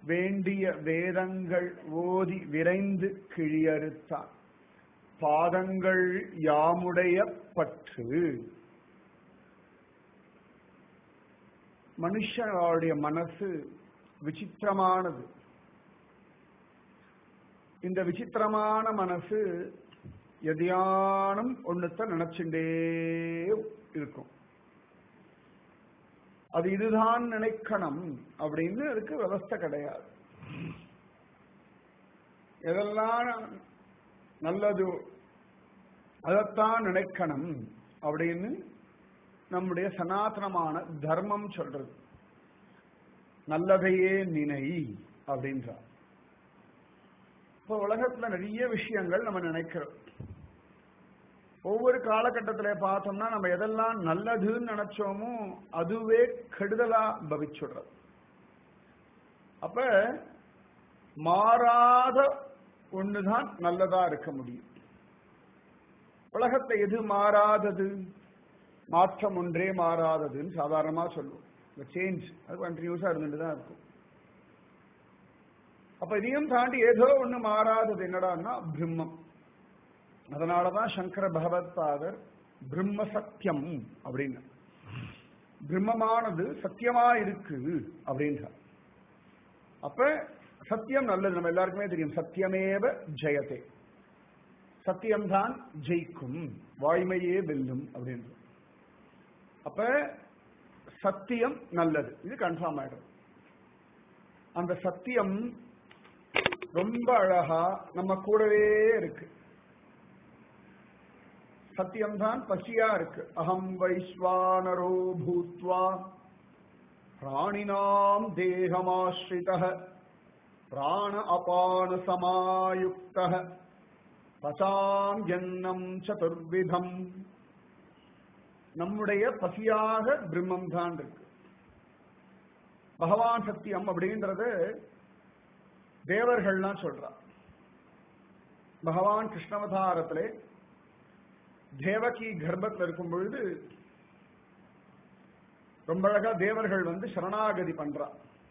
வேண்டிய வேதங்கள் ஓதி விரைந்து கிழியறுத்தான் பாதங்கள் யாமுடைய பற்று மனுஷனுடைய மனசு விசித்திரமானது இந்த விசித்திரமான மனசு எதையானும் ஒண்ணுத்த நினைச்சுட்டே இருக்கும் அது இதுதான் நினைக்கணும் அப்படின்னு அதுக்கு விவஸ்தை கிடையாது எதெல்லாம் நல்லது அதைத்தான் நினைக்கணும் அப்படின்னு நம்முடைய சனாதனமான தர்மம் சொல்றது நல்லதையே நினை அப்படின்றார் இப்போ உலகத்துல நிறைய விஷயங்கள் நம்ம நினைக்கிறோம் ஒவ்வொரு காலகட்டத்தில பார்த்தோம்னா நம்ம எதெல்லாம் நல்லதுன்னு நினைச்சோமோ அதுவே கெடுதலா பவிச்சுடுறது அப்ப மாறாத ஒண்ணுதான் நல்லதா இருக்க முடியும் உலகத்தை எது மாறாதது மாற்றம் ஒன்றே மாறாததுன்னு சாதாரணமா சொல்லுவோம் இந்த சேஞ்ச் அது கண்டினியூஸா இருந்துட்டு தான் இருக்கும் அப்ப இதையும் தாண்டி ஏதோ ஒண்ணு மாறாதது என்னடான்னா பிரம்மம் அதனாலதான் சங்கர பகவத்பாதர் பிரம்ம சத்தியம் அப்படின்னு பிரம்மமானது சத்தியமா இருக்கு அப்படின்றார் அப்ப சத்தியம் நல்லது நம்ம எல்லாருக்குமே தெரியும் சத்தியமேவ ஜெயதே சத்தியம்தான் ஜெயிக்கும் வாய்மையே வெல்லும் அப்படின்ற அப்ப சத்தியம் நல்லது இது கன்ஃபார்ம் ஆயிடும் அந்த சத்தியம் ரொம்ப அழகா நம்ம கூடவே இருக்கு சத்தியம்தான் பசியா இருக்கு அகம் வைஸ்வானரோ பூத்வா பிராணினாம் தேகமாஸ்ரித பிராண அபான சமாயுக்த பசாம் எண்ணம் சதுர்விதம் நம்முடைய பசியாக பிரம்மம் தான் இருக்கு பகவான் சத்தியம் அப்படின்றது தேவர்கள்லாம் சொல்றா பகவான் கிருஷ்ணவதாரத்திலே தேவகி கர்ப்பத்தில் இருக்கும் பொழுது ரொம்ப அழகா தேவர்கள் வந்து சரணாகதி பண்றா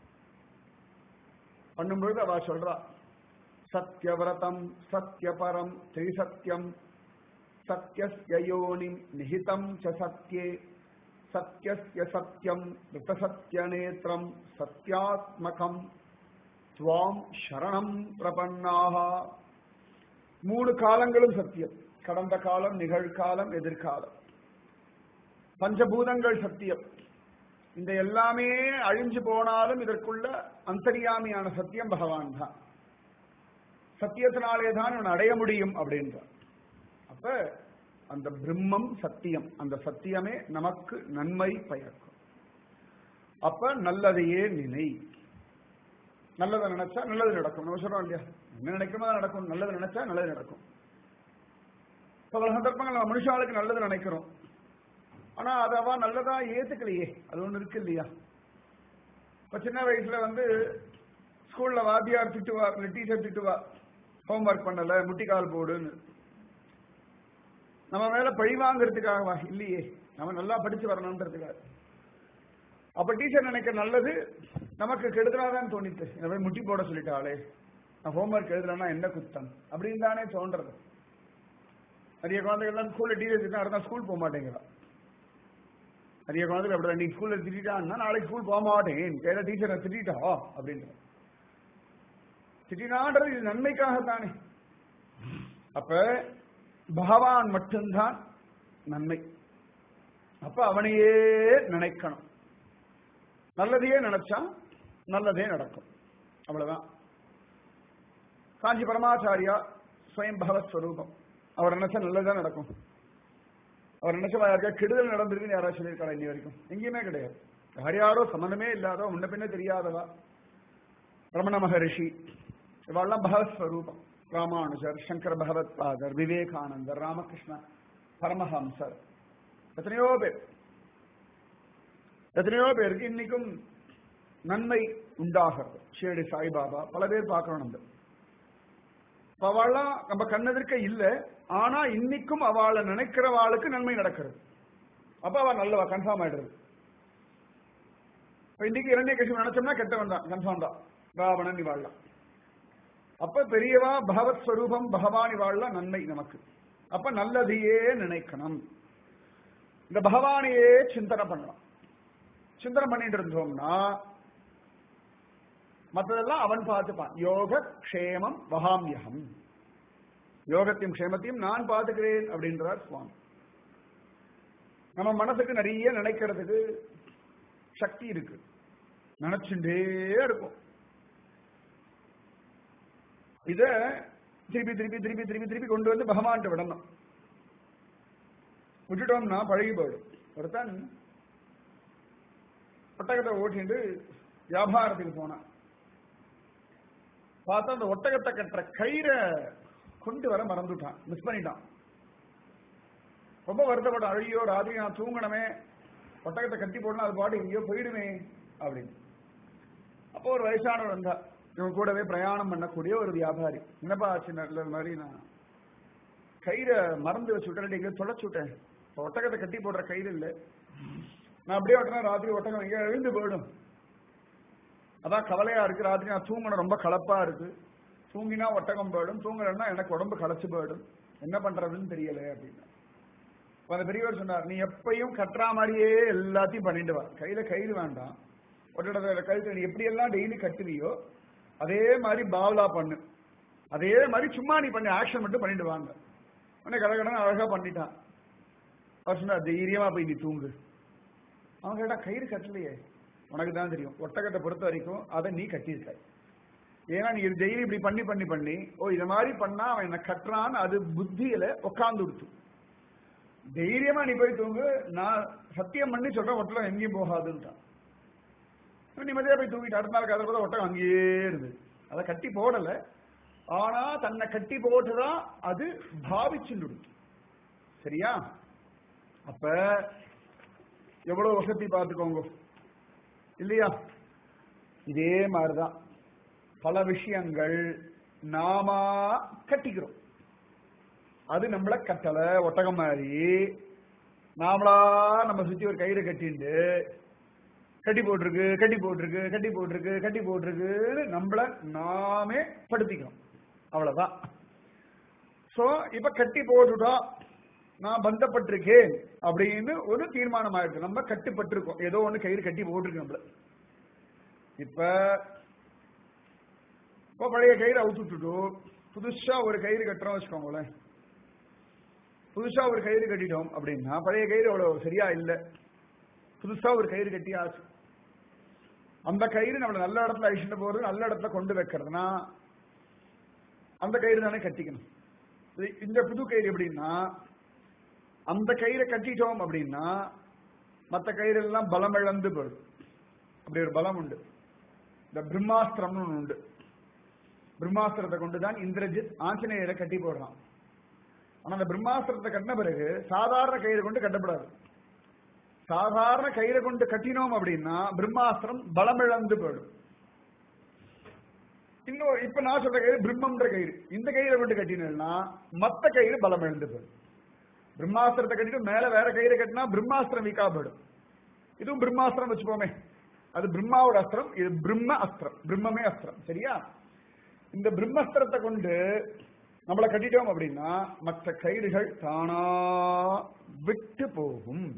பண்ணும் பொழுது அவ சொல்றா சத்யவிரதம் சத்யபரம் திரிசத்தியம் சத்யஸ்ய யோனிம் நிஹிதம் ச சத்யே சத்யஸ்ய சத்யம் ரிதசத்ய நேத்திரம் சத்யாத்மகம் துவாம் சரணம் பிரபன்னாக மூணு காலங்களும் சத்தியம் கடந்த காலம் நிகழ்காலம் எதிர்காலம் பஞ்சபூதங்கள் சத்தியம் இந்த எல்லாமே அழிஞ்சு போனாலும் இதற்குள்ள அந்தரியாமியான சத்தியம் பகவான் தான் சத்தியத்தினாலே தான் இவன் அடைய முடியும் அப்படின்றார் அப்ப அந்த பிரம்மம் சத்தியம் அந்த சத்தியமே நமக்கு நன்மை பயக்கும் அப்ப நல்லதையே நினை நல்லதை நினைச்சா நல்லது நடக்கும் நம்ம சொல்றோம் இல்லையா என்ன நினைக்கிறோமோ அது நடக்கும் நல்லது நினைச்சா நல்லது நடக்கும் பல சந்தர்ப்பங்கள் நம்ம மனுஷாளுக்கு நல்லது நினைக்கிறோம் ஆனா அது அவ நல்லதா ஏத்துக்கலையே அது ஒண்ணு இருக்கு இல்லையா இப்ப சின்ன வயசுல வந்து ஸ்கூல்ல வாத்தியார் திட்டுவா இல்ல டீச்சர் திட்டுவா ஹோம்ஒர்க் பண்ணல முட்டிக்கால் போடுன்னு நம்ம மேல பழி வாங்குறதுக்காகவா இல்லையே நம்ம நல்லா படிச்சு வரணும்ன்றதுக்காக அப்ப டீச்சர் நினைக்க நல்லது நமக்கு கெடுதலாதான் தோணித்து இந்த மாதிரி முட்டி போட சொல்லிட்டாளே நான் ஹோம்ஒர்க் எழுதலன்னா என்ன குத்தம் அப்படின்னு தானே தோன்றது நிறைய குழந்தைகள்லாம் ஸ்கூல்ல டீச்சர் திட்டா அடுத்த ஸ்கூல் போக மாட்டேங்கிறான் நிறைய குழந்தைகள் அப்படி நீ ஸ்கூல்ல திட்டான்னா நாளைக்கு ஸ்கூல் போக மாட்டேன் கையில டீச்சரை திட்டா அப்படின்ற திட்டினான்றது இது நன்மைக்காகத்தானே அப்ப பகவான் மட்டும்தான் நன்மை அப்ப அவனையே நினைக்கணும் நல்லதையே நினைச்சா நல்லதே நடக்கும் அவ்வளவுதான் காஞ்சி பரமாச்சாரியா ஸ்வயம் பகவத் ஸ்வரூபம் அவர் நினைச்சா நல்லதுதான் நடக்கும் அவர் நினைச்சா யாருக்கா கெடுதல் நடந்திருக்குன்னு யாராவது சொல்லியிருக்காரா இன்னி வரைக்கும் எங்கேயுமே கிடையாது யார் யாரோ சம்மந்தமே இல்லாதோ முன்ன பின்ன தெரியாதவா ரமண மகரிஷி இவாள்லாம் பகவத் ஸ்வரூபம் ராமானுஜர் சங்கர பகவத் பாதர் விவேகானந்தர் ராமகிருஷ்ண பரமஹம்சர் எத்தனையோ பேர் எத்தனையோ பேருக்கு இன்னைக்கும் நன்மை உண்டாகிறது ஷேடி சாய்பாபா பல பேர் பார்க்கணும் நம்ம அவள்லாம் நம்ம கண்ணெதிர்க்க இல்ல ஆனா இன்னைக்கும் அவளை நினைக்கிறவாளுக்கு நன்மை நடக்கிறது அப்ப அவ நல்லவா கன்ஃபார்ம் ஆயிடுறது இப்ப இன்னைக்கு இரண்டே கட்சி நினைச்சோம்னா கெட்டவன் தான் கன்ஃபார்ம் தான் ராவணன் இவாள்லாம் அப்ப பெரியவா பகவத் ஸ்வரூபம் பகவான் இவாள்லாம் நன்மை நமக்கு அப்ப நல்லதையே நினைக்கணும் இந்த பகவானையே சிந்தனை பண்ணலாம் சிந்தனை பண்ணிட்டு இருந்தோம்னா மற்றதெல்லாம் அவன் பார்த்துப்பான் யோக க்ஷேமம் வகாமியகம் யோகத்தையும் க்ஷேமத்தையும் நான் பார்த்துக்கிறேன் அப்படின்றார் சுவாமி நம்ம மனசுக்கு நிறைய நினைக்கிறதுக்கு சக்தி இருக்கு நினைச்சுட்டே இருக்கும் இத திருப்பி திருப்பி திருப்பி திருப்பி திருப்பி கொண்டு வந்து பகவான்கிட்ட விடணும் விட்டுட்டோம்னா பழகி போயிடும் ஒருத்தன் ஒட்டகத்தை ஓட்டிட்டு வியாபாரத்துக்கு போனான் பார்த்தா அந்த ஒட்டகத்தை கட்டுற கயிறை கொண்டு வர மறந்துட்டான் மிஸ் பண்ணிட்டான் ரொம்ப வருத்தப்பட்டான் ஐயோ ராத்திரி நான் தூங்கணுமே ஒட்டகத்தை கட்டி போடணும் அது பாட்டு எங்கேயோ போயிடுமே அப்படின்னு அப்போ ஒரு வயசானவர் வந்தா இவன் கூடவே பிரயாணம் பண்ணக்கூடிய ஒரு வியாபாரி என்னப்பா ஆச்சு நல்ல மாதிரி நான் கயிறை மறந்து வச்சு விட்டேன் எங்கேயோ தொலைச்சு விட்டேன் இப்ப ஒட்டகத்தை கட்டி போடுற கயிறு இல்லை நான் அப்படியே விட்டேன்னா ராத்திரி ஒட்டகம் எங்கேயோ எழுந்து போயிடும் அதான் கவலையா இருக்கு ராத்திரி நான் தூங்கணும் ரொம்ப கலப்பா இருக்கு தூங்கினா ஒட்டகம் போயிடும் தூங்கலன்னா எனக்கு உடம்பு களைச்சு போயிடும் என்ன பண்றதுன்னு தெரியல அப்படின்னு அப்ப அந்த பெரியவர் சொன்னார் நீ எப்பயும் கட்டுறா மாதிரியே எல்லாத்தையும் பண்ணிட்டு வா கையில கயிறு வேண்டாம் ஒட்டடத்தை கழுத்து நீ எப்படி எல்லாம் டெய்லி கட்டுவியோ அதே மாதிரி பாவலா பண்ணு அதே மாதிரி சும்மா நீ பண்ணி ஆக்ஷன் மட்டும் பண்ணிட்டு வாங்க உடனே கடகடன்னு அழகா பண்ணிட்டான் அவர் சொன்னார் தைரியமா போய் நீ தூங்கு அவன் கேட்டா கயிறு கட்டலையே உனக்கு தான் தெரியும் ஒட்டகத்தை பொறுத்த வரைக்கும் அதை நீ கட்டியிருக்காய் ஏன்னா நீ டெய்லி இப்படி பண்ணி பண்ணி பண்ணி ஓ இத மாதிரி பண்ணா அவன் என்ன கட்டுறான்னு அது புத்தியில உட்கார்ந்து விடுத்து தைரியமா நீ போய் தூங்கு நான் சத்தியம் பண்ணி சொல்றேன் ஒட்டகம் எங்கேயும் போகாதுன்ட்டான் இவன் நிம்மதியா போய் தூங்கிட்டு அடுத்த நாள் கதை பார்த்தா ஒட்டகம் அங்கேயே இருந்து அதை கட்டி போடல ஆனா தன்னை கட்டி போட்டுதான் அது பாவிச்சுண்டு சரியா அப்ப எவ்வளவு வசதி பார்த்துக்கோங்க இல்லையா இதே மாதிரிதான் பல விஷயங்கள் நாம கட்டிக்கிறோம் அது நம்மள கட்டல ஒட்டகம் மாதிரி நாமளா நம்ம சுத்தி ஒரு கயிறு கட்டிண்டு கட்டி போட்டிருக்கு கட்டி போட்டிருக்கு கட்டி போட்டிருக்கு கட்டி போட்டிருக்குன்னு நம்மள நாமே படுத்திக்கிறோம் அவ்வளவுதான் சோ இப்ப கட்டி போட்டுட்டோம் நான் பந்தப்பட்டிருக்கேன் அப்படின்னு ஒரு தீர்மானம் ஆயிருக்கு நம்ம கட்டுப்பட்டிருக்கோம் ஏதோ ஒண்ணு கயிறு கட்டி போட்டிருக்கு நம்மள இப்ப இப்ப பழைய கயிறு அவுத்துட்டு புதுசா ஒரு கயிறு கட்டுறோம் வச்சுக்கோங்களேன் புதுசா ஒரு கயிறு கட்டிட்டோம் அப்படின்னா பழைய கயிறு அவ்வளவு சரியா இல்ல புதுசா ஒரு கயிறு கட்டி ஆச்சு அந்த கயிறு நம்மள நல்ல இடத்துல அழிச்சுட்டு போறது நல்ல இடத்துல கொண்டு வைக்கிறதுனா அந்த கயிறு தானே கட்டிக்கணும் இது- இந்த புது கயிறு எப்படின்னா அந்த கயிறை கட்டிட்டோம் அப்படின்னா மற்ற கயிறு எல்லாம் பலம் இழந்து போயிடும் அப்படி ஒரு பலம் உண்டு இந்த பிரம்மாஸ்திரம்னு ஒண்ணு உண்டு பிரம்மாஸ்திரத்தை கொண்டுதான் இந்திரஜித் ஆஞ்சநேயரை கட்டி போடுறான் ஆனா அந்த பிரம்மாஸ்திரத்தை கட்டின பிறகு சாதாரண கயிறு கொண்டு கட்டப்படாது சாதாரண கயிறை கொண்டு கட்டினோம் அப்படின்னா பிரம்மாஸ்திரம் பலமிழந்து போயிடும் இன்னும் இப்ப நான் சொல்ற கயிறு பிரம்மன்ற கயிறு இந்த கயிறை கொண்டு கட்டினா மத்த கயிறு பலம் இழந்து போயிடும் பிரம்மாஸ்திரத்தை கட்டிட்டு மேல வேற கயிறு கட்டினா பிரம்மாஸ்திரம் வீக்கா போயிடும் இதுவும் பிரம்மாஸ்திரம் வச்சுப்போமே அது பிரம்மாவோட அஸ்திரம் இது பிரம்ம அஸ்திரம் பிரம்மமே அஸ்திரம் சரியா இந்த பிரம்மஸ்திரத்தை கொண்டு நம்மளை கட்டிட்டோம் அப்படின்னா மற்ற கயிறுகள் தானா விட்டு போகும்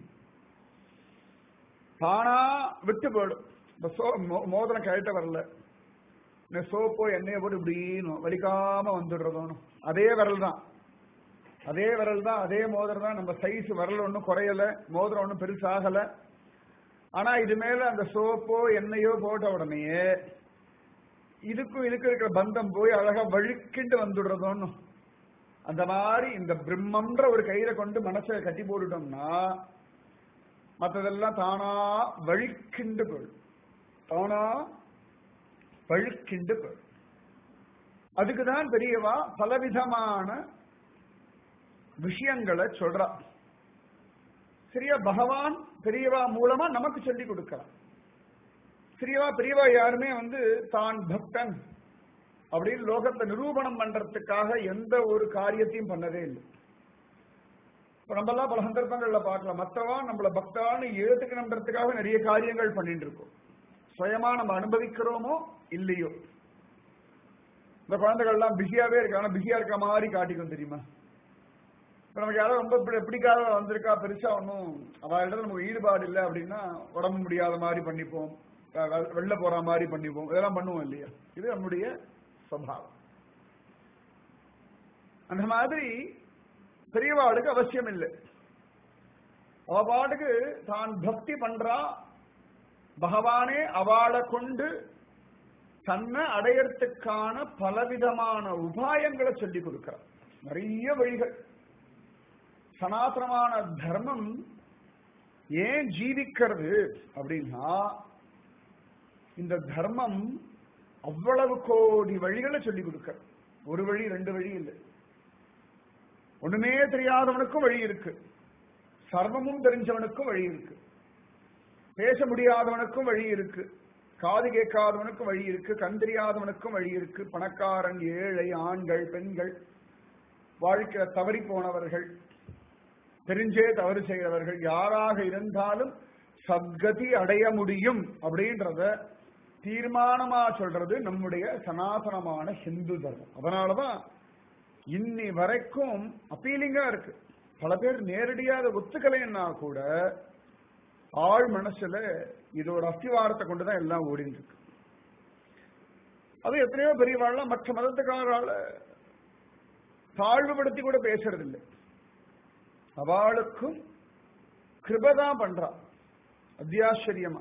தானா விட்டு போயிடும் இந்த சோ மோ- மோதிரம் கழட்ட வரல இந்த சோப்போ எண்ணெயை போட்டு இப்படின்னு வலிக்காம வந்துடுறதோன்னு அதே விரல் தான் அதே விரல் தான் அதே மோதிரம் தான் நம்ம சைஸ் விரல் ஒன்றும் குறையல மோதிரம் ஒன்றும் பெருசாகல ஆனா இது மேல அந்த சோப்போ எண்ணெயோ போட்ட உடனேயே இதுக்கும் இதுக்கு இருக்கிற பந்தம் போய் அழகா வழுக்கிண்டு வந்துடுறதோன்னு அந்த மாதிரி இந்த பிரம்மன்ற ஒரு கயிறை கொண்டு மனசை கட்டி போட்டுட்டோம்னா மற்றதெல்லாம் தானா வழுக்கிண்டு போயிடும் தானா வழுக்கிண்டு போயிடும் அதுக்குதான் பெரியவா பலவிதமான விஷயங்களை சொல்றா சரியா பகவான் பெரியவா மூலமா நமக்கு சொல்லி கொடுக்கலாம் பெரியவா பெரியவா யாருமே வந்து தான் பக்தன் அப்படின்னு லோகத்தை நிரூபணம் பண்றதுக்காக எந்த ஒரு காரியத்தையும் பண்ணதே இல்லை இப்ப நம்ம எல்லாம் பல சந்தர்ப்பங்கள்ல பார்க்கலாம் மத்தவா நம்மள பக்தான்னு ஏத்துக்கணுன்றதுக்காக நிறைய காரியங்கள் பண்ணிட்டு இருக்கோம் சுயமா நம்ம அனுபவிக்கிறோமோ இல்லையோ இந்த குழந்தைகள்லாம் பிஸியாவே இருக்கு ஆனா பிஸியா இருக்க மாதிரி காட்டிக்கும் தெரியுமா இப்ப நமக்கு யாரோ ரொம்ப பிடி- பிடிக்காத வந்திருக்கா பெருசா ஒன்றும் அவர்கிட்ட நமக்கு ஈடுபாடு இல்லை அப்படின்னா உடம்பு முடியாத மாதிரி பண்ணிப்போம் அஹ் வெ- வெளில போற மாதிரி பண்ணிப்போம் இதெல்லாம் பண்ணுவோம் இல்லையா இது நம்முடைய சுவாவம் அந்த மாதிரி பெரியவாளுக்கு அவசியம் இல்லை அவ பாட்டுக்கு தான் பக்தி பண்றா பகவானே அவளை கொண்டு தன்னை அடையறதுக்கான பலவிதமான உபாயங்களை சொல்லி கொடுக்கிறார் நிறைய வழிகள் சனாதனமான தர்மம் ஏன் ஜீவிக்கிறது அப்படின்னா இந்த தர்மம் அவ்வளவு கோடி வழிகளை சொல்லி கொடுக்கிறது ஒரு வழி ரெண்டு வழி இல்லை ஒண்ணுமே தெரியாதவனுக்கும் வழி இருக்கு சர்வமும் தெரிஞ்சவனுக்கும் வழி இருக்கு பேச முடியாதவனுக்கும் வழி இருக்கு காது கேட்காதவனுக்கும் வழி இருக்கு கண் தெரியாதவனுக்கும் வழி இருக்கு பணக்காரன் ஏழை ஆண்கள் பெண்கள் வாழ்க்கை தவறி போனவர்கள் தெரிஞ்சே தவறு செய்கிறவர்கள் யாராக இருந்தாலும் சத்கதி அடைய முடியும் அப்படின்றத தீர்மானமா சொல்றது நம்முடைய சனாதனமான ஹிந்து தர்மம் அதனாலதான் இன்னி வரைக்கும் அப்பீலிங்கா இருக்கு பல பேர் நேரடியா அதை ஒத்துக்கலைன்னா கூட ஆள் மனசுல இதோட அஸ்திவாரத்தை கொண்டுதான் எல்லாம் ஓடிட்டு இருக்கு அது எத்தனையோ பெரியவாள்லாம் மற்ற மதத்துக்காரால தாழ்வுபடுத்தி கூட பேசுறது இல்லை அவளுக்கும் கிருபதான் பண்றா அத்தியாச்சரியமா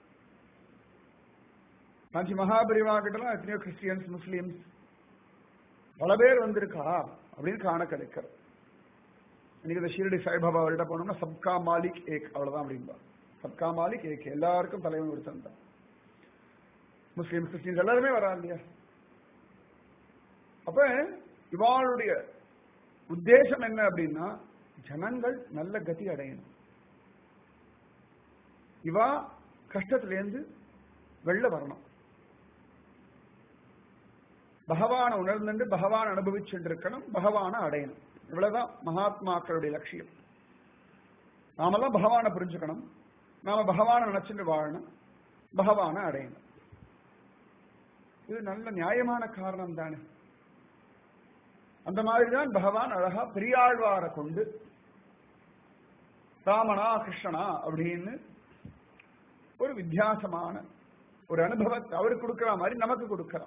காஞ்சி மகாபரிவா கிட்டலாம் எத்தனையோ கிறிஸ்டியன்ஸ் முஸ்லிம்ஸ் பல பேர் வந்திருக்கா அப்படின்னு காண கிடைக்கிறது இன்னைக்கு இந்த ஷீரடி சாய்பாபா அவர்கிட்ட போனோம்னா சப்கா மாலிக் ஏக் அவ்வளவுதான் அப்படின்பா சப்கா மாலிக் ஏக் எல்லாருக்கும் தலைவன் ஒருத்தன் தான் முஸ்லீம் கிறிஸ்டின்ஸ் எல்லாருமே வரா இல்லையா அப்ப இவாளுடைய உத்தேசம் என்ன அப்படின்னா ஜனங்கள் நல்ல கதி அடையணும் இவா கஷ்டத்திலேருந்து வெளில வரணும் பகவான உணர்ந்துட்டு பகவான் அனுபவிச்சுட்டு இருக்கணும் பகவான அடையணும் இவ்வளவுதான் மகாத்மாக்களுடைய லட்சியம் நாமெல்லாம் பகவானை புரிஞ்சுக்கணும் நாம பகவானை நினைச்சுட்டு வாழணும் பகவானை அடையணும் இது நல்ல நியாயமான காரணம் தானே அந்த மாதிரிதான் பகவான் அழகா பெரியாழ்வாரை கொண்டு ராமனா கிருஷ்ணனா அப்படின்னு ஒரு வித்தியாசமான ஒரு அனுபவத்தை அவருக்கு கொடுக்கிற மாதிரி நமக்கு கொடுக்கிறான்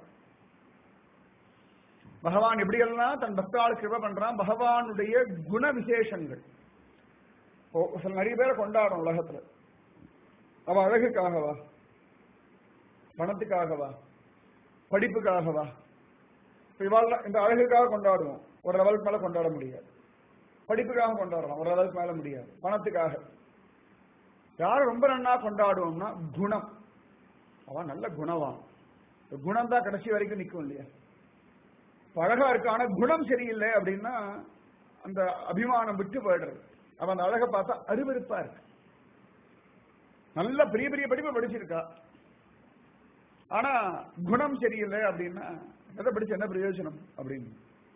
பகவான் எப்படியெல்லாம் தன் பக்தாள் கிருப பண்றான் பகவானுடைய குண விசேஷங்கள் ஓ, சில நிறைய பேரை கொண்டாடும் உலகத்துல அவ அழகுக்காகவா பணத்துக்காகவா படிப்புக்காகவா இப்ப இவாள் இந்த அழகுக்காக கொண்டாடுவோம் ஒரு லெவலுக்கு மேல கொண்டாட முடியாது படிப்புக்காக கொண்டாடலாம் ஒரு லெவலுக்கு மேல முடியாது பணத்துக்காக யாரை ரொம்ப நன்னா கொண்டாடுவோம்னா குணம் அவன் நல்ல குணவான் இந்த குணம் தான் கடைசி வரைக்கும் நிற்கும் இல்லையா இப்ப அழகா இருக்கு ஆனா குணம் சரியில்லை அப்படின்னா அந்த அபிமானம் விட்டு போயிடுறது அவன் அந்த அழகை பார்த்தா அருவருப்பா இருக்கு நல்ல பெரிய பெரிய படிப்பு படிச்சிருக்கா ஆனா குணம் சரியில்லை அப்படின்னா எதை படிச்சு என்ன பிரயோஜனம் அப்படின்னு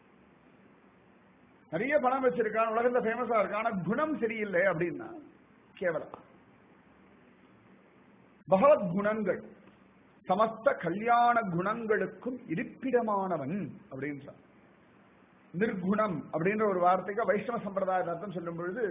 நிறைய பணம் வச்சிருக்கான் உலகத்துல ஃபேமஸா இருக்கான் ஆனா குணம் சரியில்லை அப்படின்னா கேவலம் பகவத் குணங்கள் சமஸ்த கல்யாண குணங்களுக்கும் இருப்பிடமானவன் அப்படின்னு நிர்குணம் அப்படின்ற ஒரு வார்த்தைக்கு வைஷ்ணவ சம்பிரதாய அர்த்தம் சொல்லும் பொழுது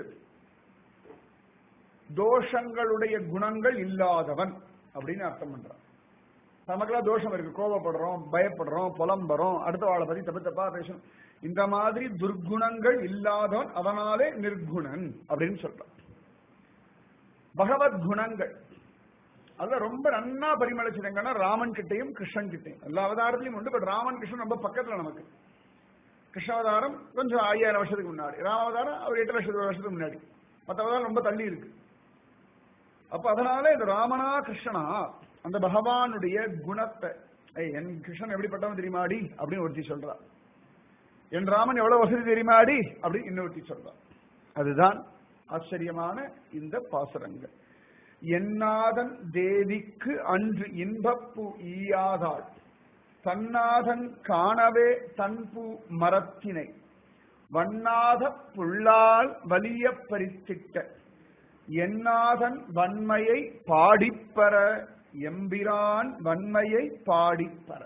தோஷங்களுடைய குணங்கள் இல்லாதவன் அப்படின்னு அர்த்தம் பண்றான் நமக்கெல்லாம் தோஷம் இருக்கு கோபப்படுறோம் பயப்படுறோம் புலம்புறோம் அடுத்த வாழை பத்தி தப்பு தப்பா பேசணும் இந்த மாதிரி துர்குணங்கள் இல்லாதவன் அதனாலே நிர்குணன் அப்படின்னு சொல்றான் பகவத் குணங்கள் அதுல ரொம்ப நன்னா பரிமளிச்சிருங்கன்னா ராமன் கிட்டையும் கிருஷ்ணன் கிட்டையும் எல்லா அவதாரத்திலையும் உண்டு பட் ராமன் கிருஷ்ணன் ரொம்ப பக்கத்துல நமக்கு கிருஷ்ணாவதாரம் கொஞ்சம் ஐயாயிரம் வருஷத்துக்கு முன்னாடி ராமாவதாரம் அவர் எட்டு லட்சத்து வருஷத்துக்கு முன்னாடி மற்ற அவதாரம் ரொம்ப தள்ளி இருக்கு அப்ப அதனால இந்த ராமனா கிருஷ்ணனா அந்த பகவானுடைய குணத்தை ஏய் என் கிருஷ்ணன் எப்படிப்பட்டவன் தெரியுமாடி அப்படின்னு ஒருத்தி சொல்றா என் ராமன் எவ்வளவு வசதி தெரியுமாடி அப்படின்னு இன்னொருத்தி சொல்றா அதுதான் ஆச்சரியமான இந்த பாசுரங்கள் என்னாதன் தேவிக்கு அன்று இன்பப்பு ஈயாதாள் தன்னாதன் காணவே தன்பு மரத்தினை வண்ணாத புள்ளால் வலிய பறித்திட்ட என்னாதன் வன்மையை பாடிப்பற எம்பிரான் வன்மையை பாடிப்பற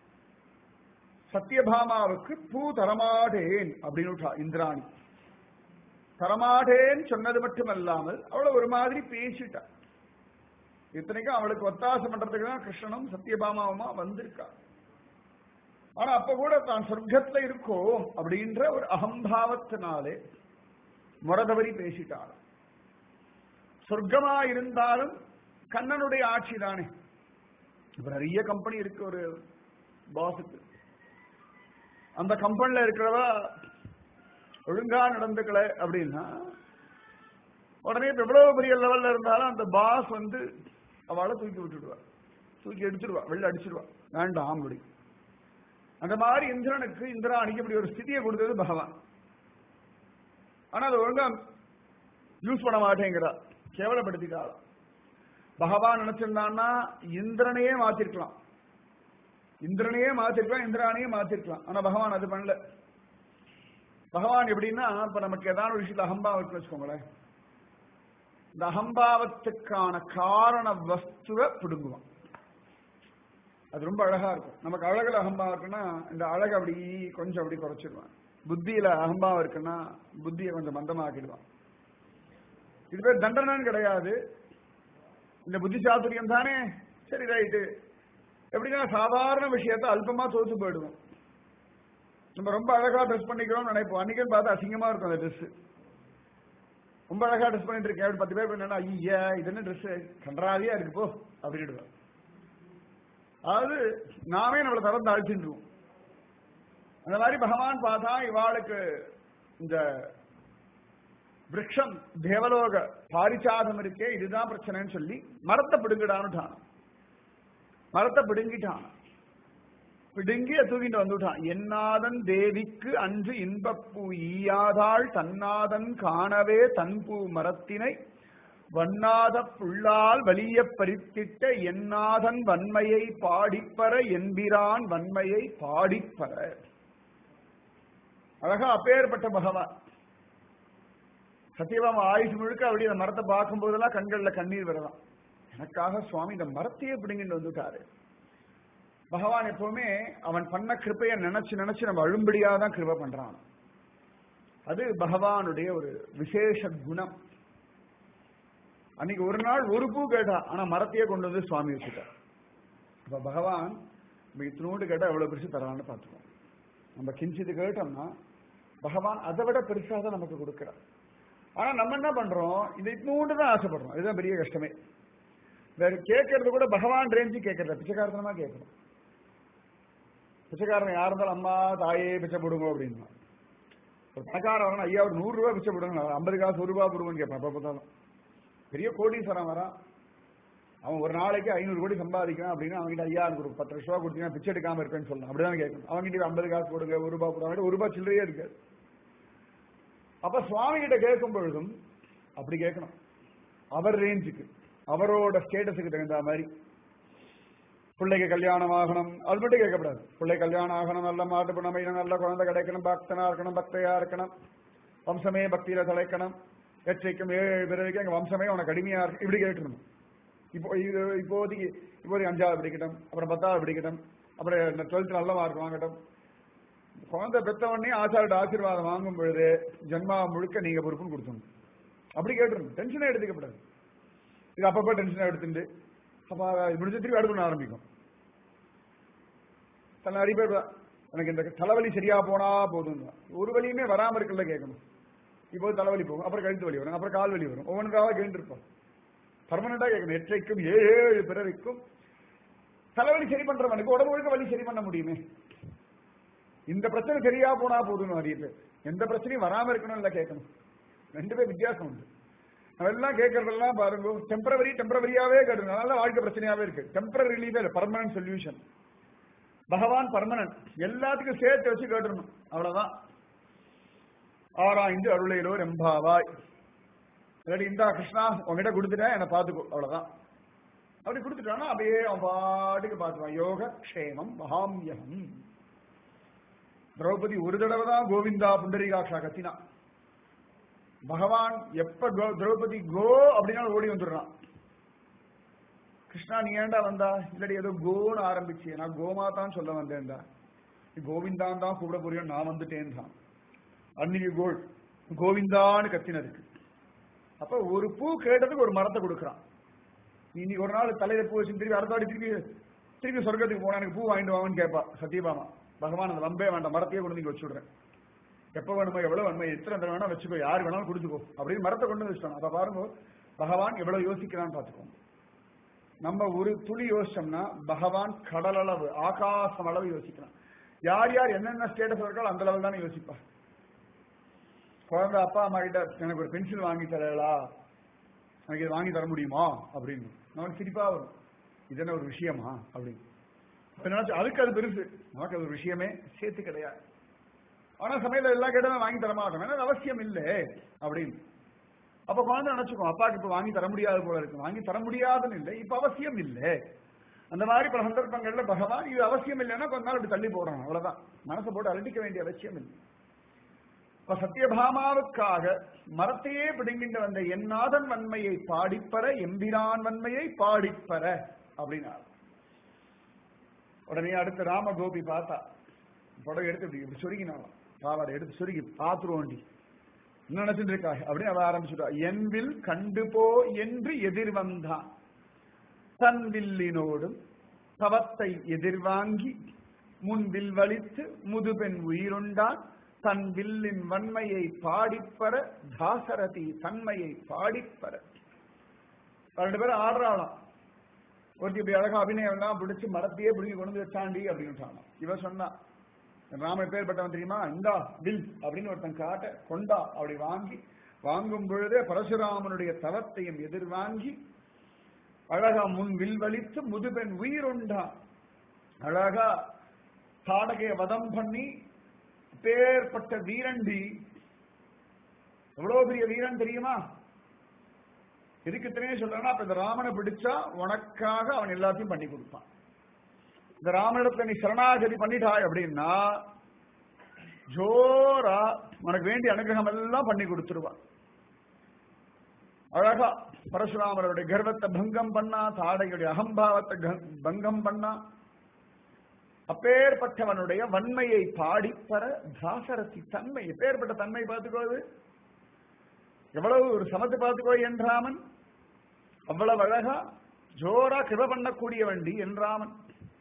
சத்யபாமாவுக்கு பூ தரமாட்டேன் அப்படின்னு இந்திராணி தரமாட்டேன்னு சொன்னது மட்டுமல்லாமல் அவளை ஒரு மாதிரி பேசிட்டா இத்தனைக்கும் அவளுக்கு ஒத்தாசம் பண்றதுக்கு தான் கிருஷ்ணனும் சத்யபாமாவுமா வந்திருக்கா ஆனா அப்ப கூட தான் சொர்க்கத்துல இருக்கோம் அப்படின்ற ஒரு அகம்பாவத்தினாலே முறதவரி பேசிட்டாள் சொர்க்கமா இருந்தாலும் கண்ணனுடைய ஆட்சி தானே இப்ப நிறைய கம்பெனி இருக்கு ஒரு பாஸுக்கு அந்த கம்பெனில இருக்கிறவ ஒழுங்கா நடந்துக்கல அப்படின்னா உடனே இப்ப எவ்வளவு பெரிய லெவல்ல இருந்தாலும் அந்த பாஸ் வந்து அவளை தூக்கி விட்டுடுவா தூக்கி எடுத்துடுவா வெளில அடிச்சிடுவா வேண்டாம் அப்படி அந்த மாதிரி இந்திரனுக்கு இந்திராணிக்கு இப்படி ஒரு ஸ்திதியை கொடுத்தது பகவான் ஆனா அதை ஒழுங்கா யூஸ் பண்ண மாட்டேங்கிறா கேவலப்படுத்திட்டாள் பகவான் நினைச்சிருந்தான்னா இந்திரனையே மாத்திருக்கலாம் இந்திரனையே மாத்திருக்கலாம் இந்திராணியே மாத்திருக்கலாம் ஆனா பகவான் அது பண்ணல பகவான் எப்படின்னா இப்ப நமக்கு ஏதாவது ஒரு விஷயத்துல அகம்பாவம் இருக்குன்னு வச்சுக்கோங்களேன் இந்த அகம்பாவத்துக்கான காரண வஸ்துவை பிடுங்குவான் அது ரொம்ப அழகா இருக்கும் நமக்கு அழகுல அகம்பாவம் இருக்குன்னா இந்த அழகு அப்படி கொஞ்சம் அப்படி குறைச்சிடுவான் புத்தியில அகம்பாவம் இருக்குன்னா புத்தியை கொஞ்சம் மந்தமாக்கிடுவான் இது பேர் தண்டனைன்னு கிடையாது இந்த புத்தி சாதுரியம் தானே சரி ரைட்டு எப்படின்னா சாதாரண விஷயத்த அல்பமா தோத்து போயிடுவோம் நம்ம ரொம்ப அழகா ட்ரெஸ் பண்ணிக்கிறோம்னு நினைப்போம் அன்னைக்குன்னு பார்த்தா அசிங்கமா இருக்கும் அந்த ட்ரெஸ் ரொம்ப அழகா ட்ரெஸ் பண்ணிட்டு இருக்கேன் அப்படி பத்து பேர் என்னன்னா ஐயா இது என்ன ட்ரெஸ் கன்றாவியா இருக்கு போ அப்படின்டுவேன் அதாவது நாமே நம்மளை தரம் தாழ்த்தின்றுவோம் அந்த மாதிரி பகவான் பார்த்தா இவாளுக்கு இந்த விரக்ஷம் தேவலோக பாரிச்சாதம் இருக்கே இதுதான் பிரச்சனைன்னு சொல்லி மரத்தை பிடுங்கிடான்னுட்டான் மரத்தை பிடுங்கிட்டான் பிடுங்கி தூக்கிட்டு வந்துட்டான் என்னாதன் தேவிக்கு அன்று இன்பப்பூ ஈயாதாள் தன்னாதன் காணவே தன்பூ மரத்தினை வண்ணாத புள்ளால் வலிய பறித்திட்ட என்னாதன் வன்மையை பாடிப்பற என்பிரான் வன்மையை பாடிப்பற அழகா அப்பேற்பட்ட பகவான் சத்தியபாம ஆயுஷ் முழுக்க அப்படி அந்த மரத்தை பார்க்கும் போதெல்லாம் கண்கள்ல கண்ணீர் வரலாம் எனக்காக சுவாமி இந்த மரத்தையே பிடிங்கிட்டு வந்துட்டாரு பகவான் எப்பவுமே அவன் பண்ண கிருப்பைய நினைச்சு நினைச்சு நம்ம அழும்படியா தான் கிருப பண்றான் அது பகவானுடைய ஒரு விசேஷ குணம் அன்னைக்கு ஒரு நாள் ஒரு பூ கேட்டா ஆனா மரத்தையே கொண்டு வந்து சுவாமி வச்சுட்டார் அப்ப பகவான் நம்ம இத்தினோண்டு கேட்டா எவ்வளவு பெருசு தரான்னு பார்த்துக்கோம் நம்ம கிஞ்சிது கேட்டோம்னா பகவான் அதை விட பெருசா தான் நமக்கு கொடுக்கிறார் ஆனா நம்ம என்ன பண்றோம் இந்த இத்தினோண்டு தான் ஆசைப்படுறோம் இதுதான் பெரிய கஷ்டமே வேற கேட்கறது கூட பகவான் ரேஞ்சு கேட்கறத பிச்சைக்காரத்தனமா கேட்கணும் பிச்சைக்காரன் யார் இருந்தாலும் அம்மா தாயே பிச்சை போடுங்க அப்படின்னா ஒரு பணக்காரன் வரணும் ஐயா ஒரு நூறு ரூபாய் பிச்சை போடுங்க ஐம்பது காசு ஒரு ரூபாய் போடுங்கன்னு கேட்பான் எப்ப பார்த்தாலும் பெரிய கோடீஸ்வரன் வரான் அவன் ஒரு நாளைக்கு ஐநூறு கோடி சம்பாதிக்கிறான் அப்படின்னா அவன்கிட்ட ஐயா எனக்கு ஒரு பத்து லட்ச ரூபா கொடுத்தீங்கன்னா பிச்சை எடுக்காம இருப்பேன்னு சொல்லலாம் அப்படிதான் கேட்கணும் அவன்கிட்ட ஐம்பது காசு கொடுங்க ஒரு ரூபாய் போடுவாங்க ஒரு ரூபாய் சில்லறையே இருக்காது அப்ப சுவாமி கிட்ட கேட்கும் பொழுதும் அப்படி கேட்கணும் அவர் ரேஞ்சுக்கு அவரோட ஸ்டேட்டஸுக்கு தகுந்த மாதிரி பிள்ளைக்கு கல்யாணம் ஆகணும் அது மட்டும் கேட்கக்கூடாது பிள்ளை கல்யாணம் ஆகணும் நல்ல மாட்டு பணமையில நல்ல குழந்தை கிடைக்கணும் பக்தனா இருக்கணும் பக்தையா இருக்கணும் வம்சமே பக்தியில தலைக்கணும் எச்சைக்கும் ஏழு பிறகு எங்க வம்சமே உனக்கு அடிமையா இருக்கு இப்படி கேட்டுருணும் இப்போ இது இப்போதைக்கு இப்போதைக்கு அஞ்சாவது படிக்கட்டும் அப்புறம் பத்தாவது படிக்கட்டும் அப்புறம் டுவெல்த் நல்ல மார்க் வாங்கட்டும் குழந்தை பெத்த உடனே ஆச்சாரோட ஆசீர்வாதம் வாங்கும் பொழுது ஜென்மா முழுக்க நீங்க பொறுப்புன்னு கொடுத்தணும் அப்படி கேட்டுருணும் டென்ஷனே எடுத்துக்கப்படாது இது அப்பப்போ டென்ஷனாக எடுத்துட்டு அப்போ முடிஞ்ச திருப்பி அடுத்து ஆரம்பிக்கும் சில நிறைய பேர் எனக்கு இந்த தலைவலி சரியா போனா போதும் ஒரு வலியுமே வராம இருக்குல்ல கேட்கணும் இப்போ தலைவலி போகும் அப்புறம் கழுத்து வலி வரும் அப்புறம் கால் வலி வரும் ஒவ்வொன்றாக கேட்டுருப்போம் பர்மனண்டா கேட்கணும் எற்றைக்கும் ஏழு பிறவிக்கும் தலைவலி சரி பண்றவனுக்கு உடம்பு முழுக்க வலி சரி பண்ண முடியுமே இந்த பிரச்சனை சரியா போனா போதும் நிறைய பேர் எந்த பிரச்சனையும் வராம இருக்கணும் இல்ல கேட்கணும் ரெண்டு பேர் வித்தியாசம் உண்டு நம்ம எல்லாம் கேட்கறதெல்லாம் பாருங்க டெம்பரவரி டெம்பரவரியாவே கேட்டுங்க நல்ல வாழ்க்கை பிரச்சனையாவே இருக்கு temporary relief permanent solution Bhagavan permanent எல்லாத்துக்கும் சேர்த்து வச்சு கேட்டுடணும் அவ்வளவுதான் ஆறாய்ந்து அருளையிலோ ரெம்பாவாய் இல்லாட்டி இந்தா கிருஷ்ணா உங்ககிட்ட கொடுத்துட்டேன் என்னை பார்த்துக்கோ அவ்வளவுதான் அப்படி கொடுத்துட்டானா அப்படியே அவன் பாட்டுக்கு பார்த்துவான் யோக க்ஷேமம் மகாமியகம் திரௌபதி ஒரு தடவை தான் கோவிந்தா புண்டரிகாட்சா கத்தினா பகவான் எப்ப கோ- திரௌபதி கோ அப்படின்னா ஓடி வந்துடுறான் கிருஷ்ணா நீ ஏன்டா வந்தா இல்லடி ஏதோ கோன்னு ஆரம்பிச்சு நான் கோமா தான் சொல்ல வந்தேன்டா நீ கோவிந்தான் தான் கூப்பிட போறியோ நான் வந்துட்டேன் தான் அன்னைக்கு கோல் கோவிந்தான்னு கத்தினதுக்கு அப்ப ஒரு பூ கேட்டதுக்கு ஒரு மரத்தை கொடுக்குறான் நீ இன்னைக்கு ஒரு நாள் தலையில பூ வச்சு திருப்பி அடுத்த வாட்டி திருப்பி திருப்பி சொர்க்கத்துக்கு போனா எனக்கு பூ வாங்கிட்டு வாங்கன்னு கேட்பா சத்தியபாமா பகவான் அந்த வம்பே வேண்டாம் மரத்தையே கொண்டு வந்து வச்சுடுறேன் எப்ப வேணுமோ எவ்வளவு வேணுமோ எத்தனை தடவை வேணா வச்சுக்கோ யார் வேணாலும் கொடுத்துக்கோ அப்படின்னு மரத்தை கொண்டு வந்து வச்சுட்டான் அப்ப பாருங்க பகவான் எவ்வளவு யோசிக்கிறான்னு பாத்துக்கோங்க நம்ம ஒரு துளி யோசிச்சோம்னா பகவான் கடல் அளவு ஆகாசம் அளவு யோசிக்கிறான் யார் யார் என்னென்ன ஸ்டேட்டஸ் இருக்காலும் அந்த லெவல் தானே யோசிப்பா குழந்தை அப்பா அம்மா கிட்ட எனக்கு ஒரு பென்சில் வாங்கி தரலா எனக்கு இது வாங்கி தர முடியுமா அப்படின்னு நமக்கு சிரிப்பா வரும் இது என்ன ஒரு விஷயமா அப்படின்னு அப்ப நினைச்சு அதுக்கு அது பெருசு நமக்கு அது ஒரு விஷயமே சேர்த்து கிடையாது ஆனா சமையல எல்லா கேட்டதும் வாங்கி தர மாட்டோம் ஏன்னா அது அவசியம் இல்லை அப்படின்னு அப்ப குழந்தை நினைச்சுக்கோ அப்பாக்கு இப்ப வாங்கி தர முடியாது போல இருக்கு வாங்கி தர முடியாதுன்னு இல்லை இப்ப அவசியம் இல்லை அந்த மாதிரி பல சந்தர்ப்பங்கள்ல பகவான் இது அவசியம் இல்லைன்னா கொஞ்ச நாள் இப்படி தள்ளி போடுறான் அவ்வளவுதான் மனசை போட்டு அலட்டிக்க வேண்டிய அவசியம் இல்லை இப்ப சத்யபாமாவுக்காக மரத்தையே பிடுங்கிட்டு வந்த என்னாதன் வன்மையை பாடிப்பற எம்பிரான் வன்மையை பாடிப்பற அப்படின்னார் உடனே அடுத்து ராம கோபி பார்த்தா புடவை எடுத்து இப்படி இப்படி சொருகினாலாம் பாவாடை எடுத்து சொருகி பாத்துருவோண்டி என்ன நினைச்சிட்டு இருக்கா அப்படின்னு அவ ஆரம்பிச்சுட்டா என்பில் கண்டு போ என்று எதிர் வந்தான் தன் வில்லினோடும் தவத்தை எதிர்வாங்கி முன்வில் வலித்து முதுபெண் உயிருண்டான் தன் வில்லின் வன்மையை பாடிப்பற தாசரதி தன்மையை பாடிப்பற ரெண்டு பேரும் ஆடுறாளாம் ஒருத்தி இப்படி அழகா அபிநயம் எல்லாம் பிடிச்சு மரத்தையே பிடிச்சி கொண்டு வந்து வச்சாண்டி அப்படின்னு இவ சொன்னா ராமன் பேர்பட்டவன் தெரியுமா இந்தா வில் அப்படின்னு ஒருத்தன் காட்ட கொண்டா அப்படி வாங்கி வாங்கும் பொழுதே பரசுராமனுடைய தவத்தையும் எதிர்வாங்கி அழகா முன் வில் வலித்து முதுபெண் உயிருண்டா அழகா தாடகைய வதம் பண்ணி பேர்பட்ட வீரண்டி எவ்வளவு பெரிய வீரன் தெரியுமா எதுக்கு இத்தனையே சொல்றேன்னா அப்ப இந்த ராமனை பிடிச்சா உனக்காக அவன் எல்லாத்தையும் பண்ணி கொடுப்பான் இந்த ராமனிடத்துல நீ சரணாகதி பண்ணிட்டாய் அப்படின்னா ஜோரா உனக்கு வேண்டிய அனுகிரகம் எல்லாம் பண்ணி கொடுத்துருவான் அழகா பரசுராமருடைய கர்வத்தை பங்கம் பண்ணா தாடையுடைய அகம்பாவத்தை க- பங்கம் பண்ணா அப்பேற்பட்டவனுடைய வன்மையை பாடிப்பற தாசரதி தன்மை எப்பேற்பட்ட தன்மை பார்த்துக்கோது எவ்வளவு ஒரு சமத்து பார்த்துக்கோ என்றாமன் அவ்வளவு அழகா ஜோரா கிருப பண்ணக்கூடிய வண்டி என்றாமன்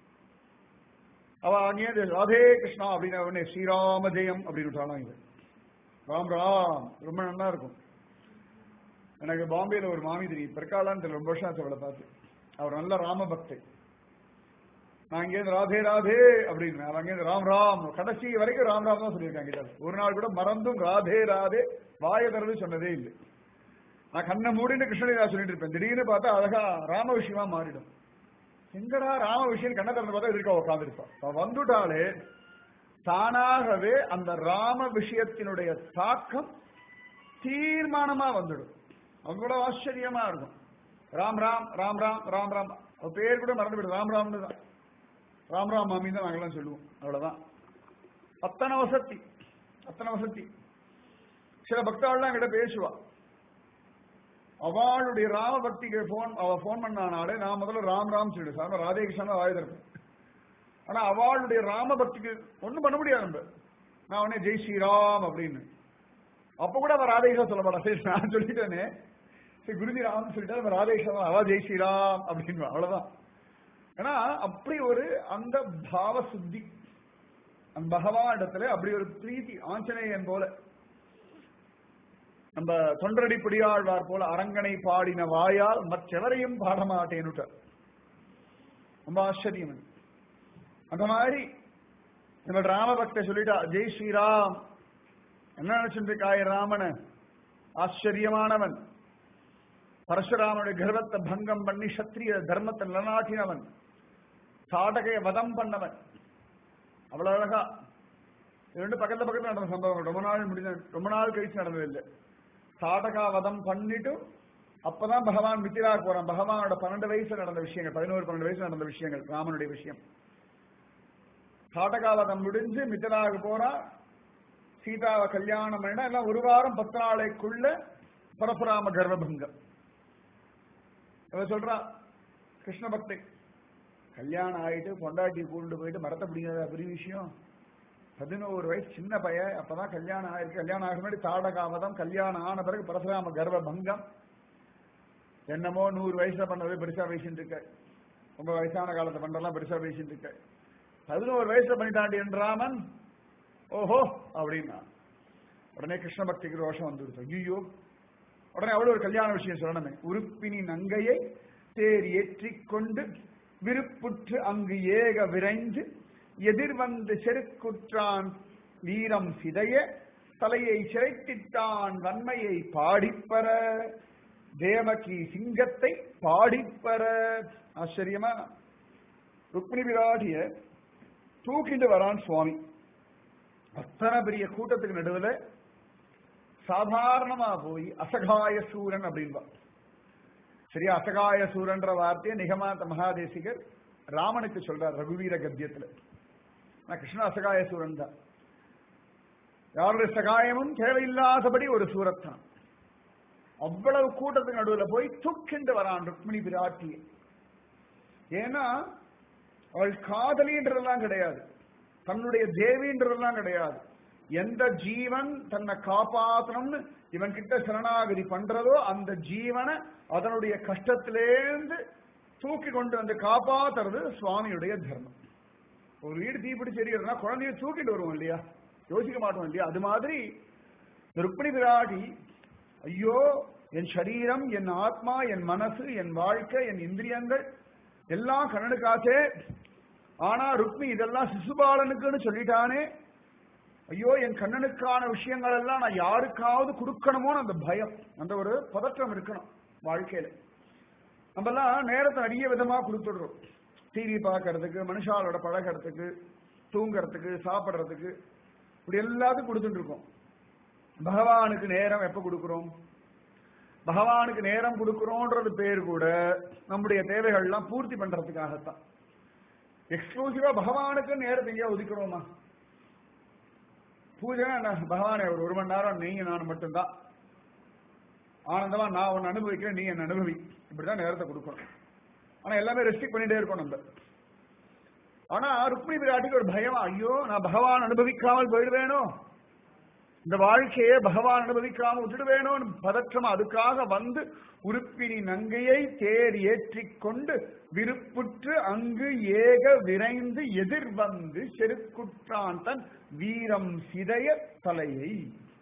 அவ அங்கே ராதே கிருஷ்ணா அப்படின்னு உடனே ஸ்ரீராம ஜெயம் அப்படின்னு விட்டாலாம் இது ராம் ராம் ரொம்ப நல்லா இருக்கும் எனக்கு பாம்பேல ஒரு மாமி தெரியும் பிற்காலான்னு தெரியல, ரொம்ப வருஷம் ஆச்சு அவளை பார்த்து அவர் நல்ல ராம பக்தை நான் இங்கேருந்து ராதே ராதே அப்படின்னு அவன் அங்கேருந்து ராம் ராம் கடைசி வரைக்கும் ராம் ராம் தான் சொல்லியிருக்காங்க கிட்ட ஒரு நாள் கூட மறந்தும் ராதே ராதே வாய திறந்து சொன்னதே இல்லை நான் கண்ணை மூடின்னு கிருஷ்ணலீலா சொல்லிட்டு இருப்பேன் திடீர்னு பார்த்தா அழகா ராம விஷயமா மாறிடும் எங்கடா ராம விஷயம் கண்ணை திறந்து பார்த்தா எதிர்க்க உட்காந்துருப்பான் அவன் வந்துட்டாலே தானாகவே அந்த ராம விஷயத்தினுடைய தாக்கம் தீர்மானமா வந்துடும் அவ்வளவு ஆச்சரியமா இருக்கும் ராம் ராம் ராம் ராம் ராம் ராம் அவ பேர் கூட மறந்து போயிடும் ராம் ராம்னு தான் ராம் ராம் மாமி தான் நாங்கெல்லாம் சொல்லுவோம் அவ்வளவுதான் அத்தனை வசதி அத்தனை வசதி சில பக்தாள்லாம் என்கிட்ட பேசுவா அவளுடைய ராம பக்திக்கு போன் அவ போன் பண்ணானாலே நான் முதல்ல ராம் ராம் சொல்லிடு சார் ராதே கிருஷ்ணன் வாய் திறப்பேன் ஆனா அவளுடைய ராம பக்திக்கு ஒண்ணும் பண்ண முடியாது நம்ம நான் உடனே ஜெய் ஸ்ரீராம் அப்படின்னு அப்ப கூட அவ ராதேகிருஷ்ணன் சொல்ல மாட்டா சரி நான் சொல்லிட்டேனே சரி குருஜி ராம் சொல்லிட்டா அவ ராதேகிருஷ்ணன் அவ ஜெய் ஸ்ரீராம் அப்படின்னு அவ்வளவுதான் ஏன்னா அப்படி ஒரு அந்த பாவ சுத்தி அந்த பகவான் இடத்துல அப்படி ஒரு பிரீத்தி ஆஞ்சநேயன் போல நம்ம தொண்டரடி பிடியாழ்வார் போல அரங்கனை பாடின வாயால் மற்றெவரையும் பாடமாட்டேனுட்ட ரொம்ப ஆச்சரியம் இது. அந்த மாதிரி நம்ம ராமபக்த சொல்லிட்டா ஜெய் ஸ்ரீராம் என்ன நினைச்சுட்டு இருக்காய் ராமன ஆச்சரியமானவன் பரசுராமனுடைய கர்வத்தை பங்கம் பண்ணி சத்திரிய தர்மத்தை நிலநாட்டினவன் தாடகைய வதம் பண்ணவன் அவ்வளவு அழகா இது ரெண்டு பக்கத்துல பக்கத்துல நடந்த சம்பவம் ரொம்ப நாள் முடிஞ்ச ரொம்ப நாள் கழிச்சு நடந்தது இல்லை தாடகா வதம் பண்ணிட்டு அப்பதான் பகவான் மித்திரா போறான் பகவானோட பன்னெண்டு வயசுல நடந்த விஷயங்கள் பதினோரு பன்னெண்டு வயசுல நடந்த விஷயங்கள் ராமனுடைய விஷயம் தாடகாவதம் முடிஞ்சு மித்திராவுக்கு போறா சீதாவை கல்யாணம் பண்ண எல்லாம் ஒரு வாரம் பத்து நாளைக்குள்ள பரசுராம கர்வபங்கம் இவ சொல்றா கிருஷ்ண பக்தி கல்யாணம் ஆயிட்டு பொண்டாட்டி கூண்டு போயிட்டு மரத்தை பிடிக்கிறதா பெரிய விஷயம் பதினோரு வயசு சின்ன பையன் அப்பதான் கல்யாணம் ஆயிருக்கு கல்யாணம் ஆக முன்னாடி தாடகாவதம் கல்யாணம் ஆன பிறகு பரசுராம கர்ப்ப பங்கம் என்னமோ நூறு வயசுல பண்ணது பெருசா பேசிட்டு இருக்க ரொம்ப வயசான காலத்தை பண்றதெல்லாம் பெருசா பேசிட்டு இருக்க பதினோரு வயசுல பண்ணிட்டாண்டி என்றாமன் ஓஹோ அப்படின்னா உடனே கிருஷ்ண பக்திக்கு ரோஷம் வந்துடுச்சு ஐயோ உடனே அவ்வளவு ஒரு கல்யாண விஷயம் சொல்லணுமே உறுப்பினி நங்கையை தேர் ஏற்றிக் கொண்டு விருப்புற்று அங்கு ஏக விரைந்து எதிர்வந்து செருக்குற்றான் வீரம் சிதைய தலையை சிறைத்திட்டான் வன்மையை பாடிப்பற தேவகி சிங்கத்தை பாடிப்பற ஆச்சரியமா ருக்மிணி விராட்டிய தூக்கிட்டு வரான் சுவாமி அத்தனை பெரிய கூட்டத்துக்கு நடுவில் சாதாரணமா போய் அசகாய சூரன் அப்படின்பா சரியா அசகாய சூரன்ற வார்த்தையை நிகமாந்த மகாதேசிகர் ராமனுக்கு சொல்றார் ரகுவீர கத்தியத்துல நான் கிருஷ்ண அசகாய சூரன் தான் யாருடைய சகாயமும் தேவையில்லாதபடி ஒரு சூரத்தான் அவ்வளவு கூட்டத்துக்கு நடுவில் போய் தூக்கிண்டு வரான் ருக்மிணி பிராட்டியை ஏன்னா அவள் காதலின்றதெல்லாம் கிடையாது தன்னுடைய தேவின்றதெல்லாம் கிடையாது எந்த ஜீவன் தன்னை காப்பாற்றணும்னு இவன் கிட்ட சரணாகதி பண்றதோ அந்த ஜீவனை அதனுடைய கஷ்டத்திலேருந்து தூக்கி கொண்டு வந்து காப்பாத்துறது சுவாமியுடைய தர்மம் ஒரு வீடு தீப்பிடிச்சு எரியுதுன்னா குழந்தைய தூக்கிட்டு வருவோம் இல்லையா யோசிக்க மாட்டோம் இல்லையா அது மாதிரி ருக்மிணி விராடி ஐயோ என் சரீரம் என் ஆத்மா என் மனசு என் வாழ்க்கை என் இந்திரியங்கள் எல்லாம் கண்ணனுக்காச்சே ஆனா ருக்மி இதெல்லாம் சிசுபாலனுக்குன்னு சொல்லிட்டானே ஐயோ என் கண்ணனுக்கான விஷயங்கள் எல்லாம் நான் யாருக்காவது கொடுக்கணுமோன்னு அந்த பயம் அந்த ஒரு பதற்றம் இருக்கணும் வாழ்க்கையில நம்ம எல்லாம் நேரத்தை நிறைய விதமா கொடுத்துடுறோம் டிவி பார்க்கறதுக்கு மனுஷாலோட பழகிறதுக்கு தூங்கறதுக்கு சாப்பிட்றதுக்கு இப்படி எல்லாத்துக்கும் கொடுத்துட்டு இருக்கோம் பகவானுக்கு நேரம் எப்ப கொடுக்கிறோம் பகவானுக்கு நேரம் கொடுக்கிறோன்றது பேர் கூட நம்முடைய தேவைகள்லாம் பூர்த்தி பண்றதுக்காகத்தான் எக்ஸ்க்ளூசிவா பகவானுக்கு நேரத்தை எங்கேயா ஒதுக்கிறோமா பூஜை என்ன பகவானே ஒரு ஒரு மணி நேரம் நீங்க நான் மட்டும்தான் ஆனந்தமா நான் உன்னை அனுபவிக்கிறேன் நீ என்ன அனுபவி இப்படிதான் நேரத்தை கொடுக்கணும் ஆனா எல்லாமே ரெஸ்ட்ரிக்ட் பண்ணிட்டே இருக்கோம் நம்ம ஆனா ருக்மிணி விராட்டிக்கு ஒரு பயமா ஐயோ நான் பகவான் அனுபவிக்காமல் போயிடுவேனோ இந்த வாழ்க்கையை பகவான் அனுபவிக்காம விட்டுடுவேனோ பதற்றமா அதுக்காக வந்து உறுப்பினி நங்கையை தேர் ஏற்றிக் கொண்டு விருப்புற்று அங்கு ஏக விரைந்து எதிர் வந்து செருக்குற்றான் தன் வீரம் சிதைய தலையை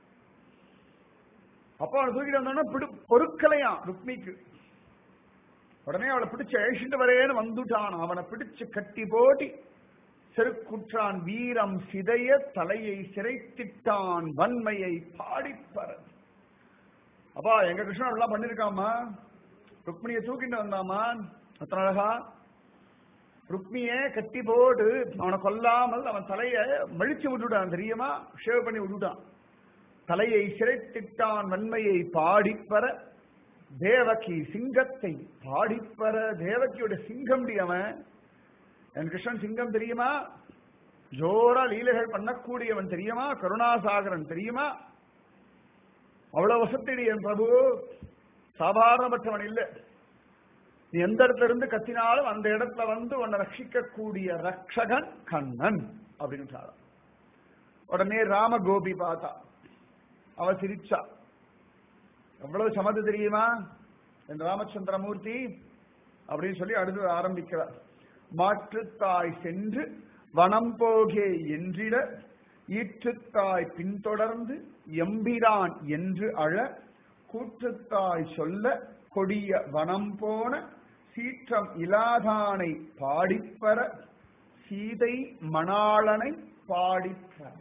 அப்ப அவனை தூக்கிட்டு வந்தோன்னா பிடு பொருட்களையா ருக்மிக்கு உடனே அவளை பிடிச்சு அழிச்சுட்டு வரேன்னு வந்துட்டான் அவனை பிடிச்சு கட்டி போட்டி செருக்குற்றான் வீரம் சிதைய தலையை சிறைத்திட்டான் வன்மையை பாடிப்பற அப்பா எங்க கிருஷ்ணன் எல்லாம் பண்ணிருக்காமா ருக்மிணியை தூக்கிட்டு வந்தாமா அத்தனை அழகா ருக்மிய கட்டி போட்டு அவனை கொல்லாமல் அவன் தலைய மழிச்சு விட்டுட்டான் தெரியுமா ஷேவ் பண்ணி விட்டுட்டான் தலையை சிறைத்திட்டான் வன்மையை பாடிப்பற தேவகி சிங்கத்தை பாடிப்பற தேவகியோட சிங்கம் அவன் என் கிருஷ்ணன் சிங்கம் தெரியுமா ஜோரா லீலைகள் பண்ணக்கூடியவன் தெரியுமா கருணாசாகரன் தெரியுமா அவ்வளவு வசத்தடி என் பிரபு சாதாரணப்பட்டவன் இல்ல நீ எந்த இடத்துல இருந்து கத்தினாலும் அந்த இடத்துல வந்து உன்னை ரட்சிக்கக்கூடிய ரக்ஷகன் கண்ணன் அப்படின்னு உடனே ராம கோபி பார்த்தா அவ சிரிச்சா எவ்வளவு சமது தெரியுமா என் ராமச்சந்திரமூர்த்தி அப்படின்னு சொல்லி அடுத்து ஆரம்பிக்கிறார் மாற்றுத்தாய் சென்று வனம் போகே என்றிட ஈற்றுத்தாய் பின்தொடர்ந்து எம்பிரான் என்று அழ கூற்றுத்தாய் சொல்ல கொடிய வனம் போன சீற்றம் இலாதானை பாடிப்பற சீதை மணாளனை பாடிப்பற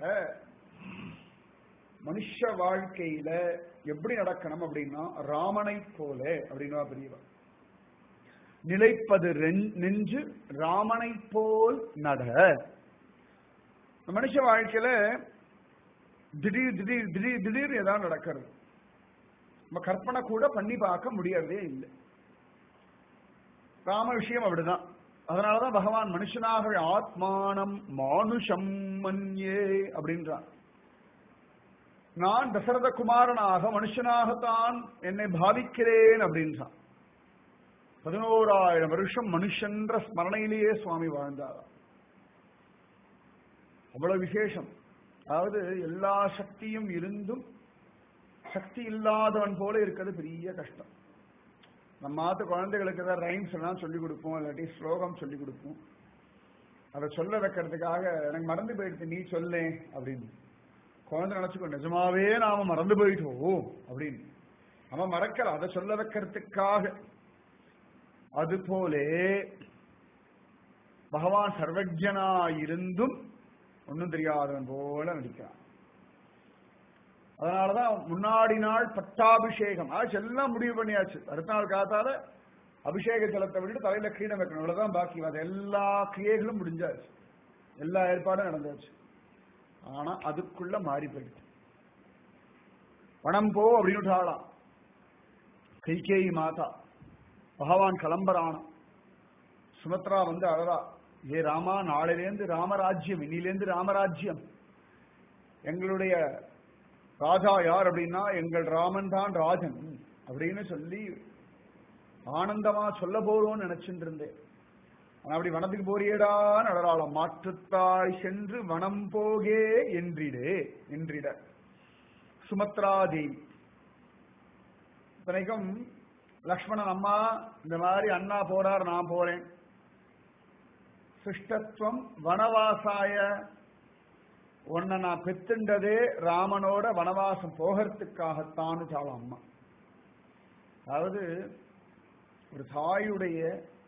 மனுஷ வாழ்க்கையில எப்படி நடக்கணும் அப்படின்னா ராமனை போல அப்படின்னா பெரியவா நிலைப்பது நெஞ்சு ராமனை போல் நட மனுஷ வாழ்க்கையில திடீர் திடீர் திடீர் திடீர் ஏதாவது நடக்கிறது நம்ம கற்பனை கூட பண்ணி பார்க்க முடியறதே இல்லை ராம விஷயம் அப்படிதான் அதனாலதான் பகவான் மனுஷனாக ஆத்மானம் மானுஷம் மன்யே அப்படின்றான் நான் தசரத குமாரனாக மனுஷனாகத்தான் என்னை பாவிக்கிறேன் அப்படின்றான் பதினோராயிரம் வருஷம் மனுஷன்ற ஸ்மரணையிலேயே சுவாமி வாழ்ந்தார் அவ்வளவு விசேஷம் அதாவது எல்லா சக்தியும் இருந்தும் சக்தி இல்லாதவன் போல இருக்கிறது பெரிய கஷ்டம் நம்ம மாத்து குழந்தைகளுக்கு ஏதாவது ரைம்ஸ் எல்லாம் சொல்லிக் கொடுப்போம் இல்லாட்டி ஸ்லோகம் சொல்லிக் கொடுப்போம் அதை சொல்ல வைக்கிறதுக்காக எனக்கு மறந்து போயிடுச்சு நீ சொல்லேன் அப்படின்னு குழந்தை நினைச்சுக்கோ நிஜமாவே நாம மறந்து போயிட்டோம் அப்படின்னு அவன் மறக்கல அதை சொல்ல வைக்கிறதுக்காக அது போலே பகவான் சர்வஜனா இருந்தும் ஒன்றும் தெரியாதவன் போல நடிக்கிறான் அதனாலதான் முன்னாடி நாள் பட்டாபிஷேகம் ஆச்சு எல்லாம் முடிவு பண்ணியாச்சு அடுத்த நாள் காத்தால அபிஷேக ஜலத்தை விட்டு தலையில கிரீடம் வைக்கணும் இவ்வளவுதான் பாக்கி அது எல்லா கிரியைகளும் முடிஞ்சாச்சு எல்லா ஏற்பாடும் நடந்தாச்சு ஆனா அதுக்குள்ள மாறி போயிடுச்சு பணம் போ அப்படின்னு விட்டாளாம் கைகேயி மாதா பகவான் கிளம்புறான் சுமத்ரா வந்து அழறா ஏ ராமா நாளிலேந்து ராமராஜ்யம் இன்னிலேந்து ராமராஜ்யம் எங்களுடைய ராஜா யார் அப்படின்னா எங்கள் ராமன் தான் ராஜன் அப்படின்னு சொல்லி ஆனந்தமா சொல்ல போறோம்னு நினைச்சுட்டு இருந்தேன் ஆனா அப்படி வனத்துக்கு போறியேடான்னு அழறாளாம் மாற்றுத்தாய் சென்று வனம் போகே என்றிடு என்றிட சுமத்ரா தேவி இத்தனைக்கும் லக்ஷ்மணன் அம்மா இந்த மாதிரி அண்ணா போறார் நான் போறேன் சிஷ்டத்துவம் வனவாசாய உன்னை நான் பெத்துண்டதே ராமனோட வனவாசம் போகிறதுக்காகத்தான் சாவம் அம்மா அதாவது ஒரு தாயுடைய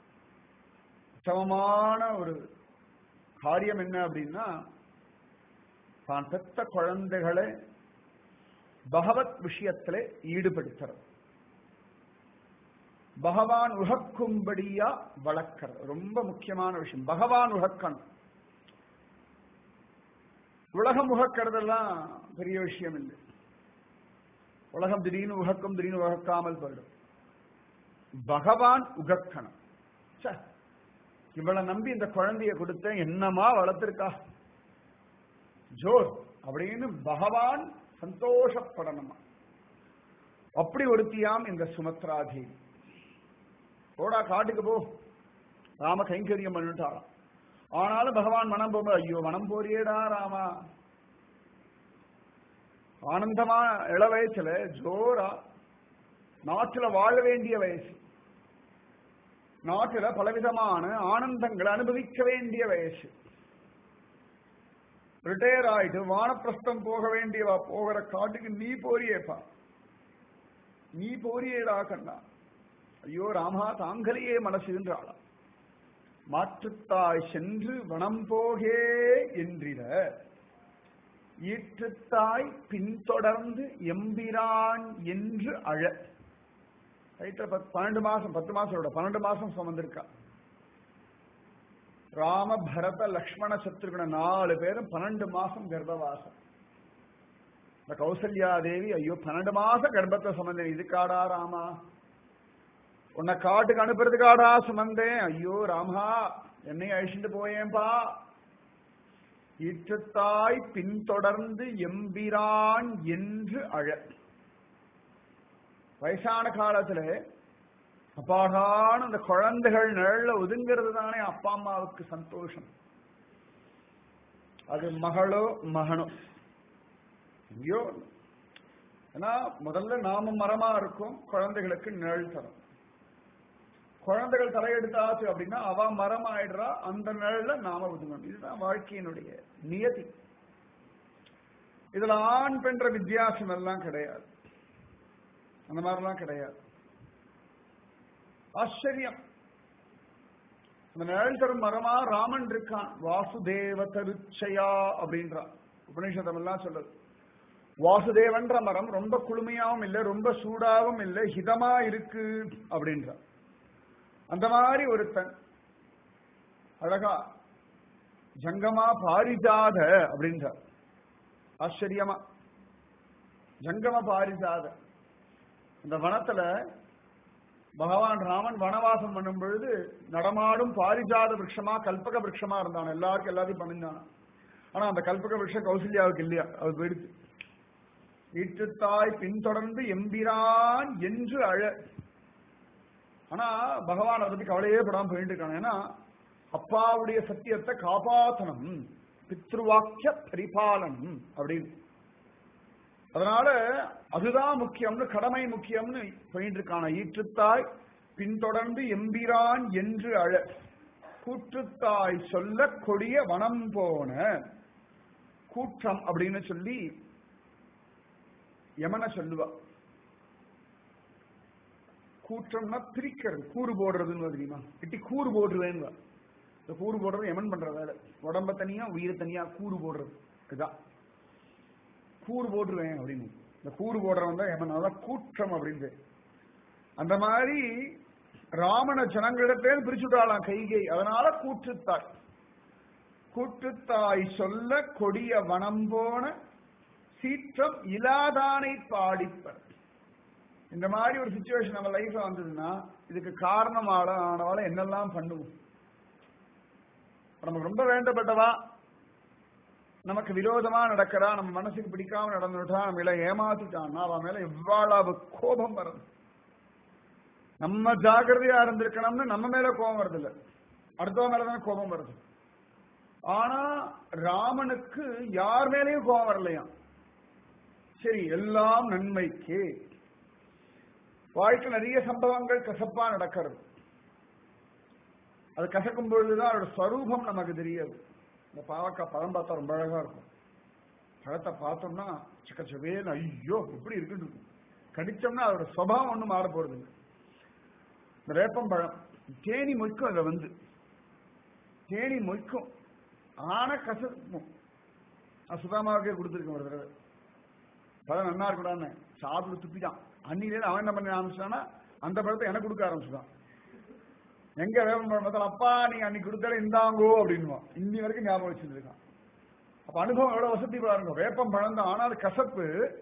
உத்தமமான ஒரு காரியம் என்ன அப்படின்னா தான் பெத்த குழந்தைகளை பகவத் விஷயத்திலே ஈடுபடுத்துறது பகவான் உகக்கும்படியா வளர்க்கிறது ரொம்ப முக்கியமான விஷயம் பகவான் உகக்கணும் உலகம் உகக்கிறதெல்லாம் பெரிய விஷயம் இல்லை உலகம் திடீர்னு உகக்கும் திடீர்னு உகக்காமல் போயிடும் பகவான் உகக்கணும் ச்சே, இவளை நம்பி இந்த குழந்தைய கொடுத்த என்னமா வளர்த்திருக்கா ஜோர் அப்படின்னு பகவான் சந்தோஷப்படணுமா அப்படி ஒருத்தியாம் இந்த சுமத்ராதேவி போடா காட்டுக்கு போ ராம கைங்கரியம் பண்ணிட்டாராம் ஆனாலும் பகவான் மனம் போகும்போது ஐயோ மனம் போறியேடா ராமா ஆனந்தமா இள வயசுல ஜோரா நாட்டுல வாழ வேண்டிய வயசு நாட்டுல பலவிதமான ஆனந்தங்களை அனுபவிக்க வேண்டிய வயசு ரிட்டையர் ஆயிட்டு வானப்பிரஸ்தம் போக வேண்டியவா போகிற காட்டுக்கு நீ போறியேப்பா நீ போறியேடா கண்ணா ஐயோ ராமா தாங்களையே மனசுன்றாளா மாற்றுத்தாய் சென்று வனம் போகே என்றிட ஈற்றுத்தாய் பின்தொடர்ந்து எம்பிரான் என்று அழ வயிற்றுல பத்து பன்னெண்டு மாசம் பத்து மாசம் விட பன்னெண்டு மாசம் சுமந்திருக்கா ராம பரத லக்ஷ்மண சத்ருகுண நாலு பேரும் பன்னெண்டு மாசம் கர்ப்பவாசம் இந்த கௌசல்யா தேவி ஐயோ பன்னெண்டு மாசம் கர்ப்பத்தை சுமந்தேன் இதுக்காடா ராமா உன்னை காட்டுக்கு அனுப்புறதுக்காடா சுமந்தேன் ஐயோ ராமா என்னை அழிச்சுட்டு போயேன்பா ஈற்றத்தாய் பின்தொடர்ந்து எம்பிரான் என்று அழ வயசான காலத்துல அப்பாடான அந்த குழந்தைகள் நிழல்ல ஒதுங்கிறது தானே அப்பா அம்மாவுக்கு சந்தோஷம் அது மகளோ மகனோ ஐயோ ஏன்னா முதல்ல நாம மரமா இருக்கும் குழந்தைகளுக்கு நிழல் தரும் குழந்தைகள் தலையெடுத்தாச்சு அப்படின்னா அவ மரம் ஆயிடுறா அந்த நிழல்ல நாம ஒதுங்கணும் இதுதான் வாழ்க்கையினுடைய நியதி இதுல ஆண் பெண்ற வித்தியாசம் எல்லாம் கிடையாது அந்த மாதிரிலாம் கிடையாது ஆச்சரியம் அந்த நிழல் தரும் மரமா ராமன் இருக்கான் வாசுதேவ தருச்சயா அப்படின்றான் உபநிஷதம் எல்லாம் சொல்றது வாசுதேவன்ற மரம் ரொம்ப குளுமையாவும் இல்லை ரொம்ப சூடாவும் இல்லை ஹிதமா இருக்கு அப்படின்றான் அந்த மாதிரி ஒருத்தன் அழகா ஜங்கமா பாரிஜாத அப்படின்றார் ஆச்சரியமா ஜங்கம பாரிஜாத இந்த வனத்துல பகவான் ராமன் வனவாசம் பண்ணும் பொழுது நடமாடும் பாரிஜாத விரக்ஷமா கல்பக விரக்ஷமா இருந்தான் எல்லாருக்கும் எல்லாத்தையும் பண்ணிருந்தான் ஆனா அந்த கல்பக விரக்ஷம் கௌசல்யாவுக்கு இல்லையா அது போயிடுச்சு ஈற்றுத்தாய் பின்தொடர்ந்து எம்பிரான் என்று அழ ஆனா பகவான் அதை பத்தி கவலையே படாம போயிட்டு இருக்காங்க ஏன்னா அப்பாவுடைய சத்தியத்தை காப்பாத்தணும் பித்ருவாக்கிய பரிபாலனம் அப்படின்னு அதனால அதுதான் முக்கியம்னு கடமை முக்கியம்னு போயிட்டு இருக்கான ஈற்றுத்தாய் பின்தொடர்ந்து எம்பிரான் என்று அழ கூற்றுத்தாய் சொல்ல கொடிய வனம் போன கூற்றம் அப்படின்னு சொல்லி யமனை சொல்லுவா கூற்றம்னா பிரிக்கிறது கூறு போடுறதுன்னு தெரியுமா இட்டி கூறு போடுறேன்னு இந்த கூறு போடுறது யமன் பண்ற வேலை உடம்ப தனியா உயிரை தனியா கூறு போடுறது இதுதான் கூறு போட்டுருவேன் அப்படின்னு இந்த கூறு போடுறவன் தான் யமன் அதான் கூற்றம் அப்படின்னு அந்த மாதிரி ராமன ஜனங்களிடத்தே பிரிச்சுட்டாளாம் கைகை அதனால கூற்றுத்தாய் கூற்றுத்தாய் சொல்ல கொடிய வனம் போன சீற்றம் இலாதானை பாடிப்பர் இந்த மாதிரி ஒரு சுச்சுவேஷன் நம்ம லைஃப்ல வந்ததுன்னா இதுக்கு காரணமான ஆனவால என்னெல்லாம் பண்ணுவோம் நமக்கு ரொம்ப வேண்டப்பட்டவா நமக்கு விரோதமா நடக்கிறா நம்ம மனசுக்கு பிடிக்காம நடந்துட்டா நம்ம எல்லாம் ஏமாத்திட்டான்னா அவன் மேல எவ்வளவு கோபம் வருது நம்ம ஜாகிரதையா இருந்திருக்கணும்னு நம்ம மேல கோபம் வருது இல்ல அடுத்தவங்க மேலதான் கோபம் வருது ஆனா ராமனுக்கு யார் மேலேயும் கோபம் வரலையா சரி எல்லாம் நன்மைக்கு வாழ்க்கை நிறைய சம்பவங்கள் கசப்பா நடக்கிறது அது கசக்கும் பொழுதுதான் அதோட ஸ்வரூபம் நமக்கு தெரியாது இந்த பாவக்காய் பழம் பார்த்தா ரொம்ப அழகா இருக்கும் பழத்தை பார்த்தோம்னா சிக்கச்சவேன்னு ஐயோ எப்படி இருக்குன்னு இருக்கும் கடிச்சோம்னா அதோட சுபாவம் ஒன்றும் மாற போறது இல்லை இந்த வேப்பம்பழம் தேனி மொய்க்கும் அதில் வந்து தேனி மொய்க்கும் ஆன கசக்கும் நான் சுதாமாவுக்கே கொடுத்துருக்கேன் ஒரு தடவை பழம் நல்லா இருக்கக்கூடாதுன்னு சாப்பிட்டு துப்பிட்டான் அன்னிலேருந்து அவன் என்ன பண்ண ஆரம்பிச்சானா அந்த பழத்தை எனக்கு கொடுக்க ஆரம்பிச்சுட்டான் எங்க வேப்பம் பழம் பார்த்தாலும் அப்பா நீங்க அன்னைக்கு கொடுத்தால இந்தாங்கோ அப்படின்னுவான் இன்னி வரைக்கும் ஞாபகம் வச்சிருக்கான் அப்ப அனுபவம் எவ்வளவு வசதி பாருங்க வேப்பம் பழம் தான் ஆனால் கசப்பு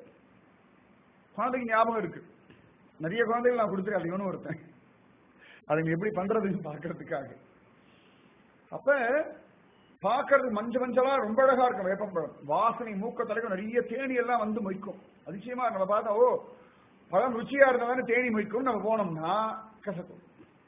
குழந்தைக்கு ஞாபகம் இருக்கு நிறைய குழந்தைகள் நான் கொடுத்துருக்கேன் இவனும் ஒருத்தன் அதுங்க எப்படி பண்றதுன்னு பாக்குறதுக்காக அப்ப பாக்குறது மஞ்சள் மஞ்சளா ரொம்ப அழகா இருக்கும் வேப்பம்பழம் வாசனை மூக்க தலைக்கும் நிறைய தேனி எல்லாம் வந்து மொய்க்கும் அதிசயமா நம்ம பார்த்தா ஓ பழம் ருச்சியா இருந்தா தேனி மொய்க்கும் நம்ம போனோம்னா கசக்கும்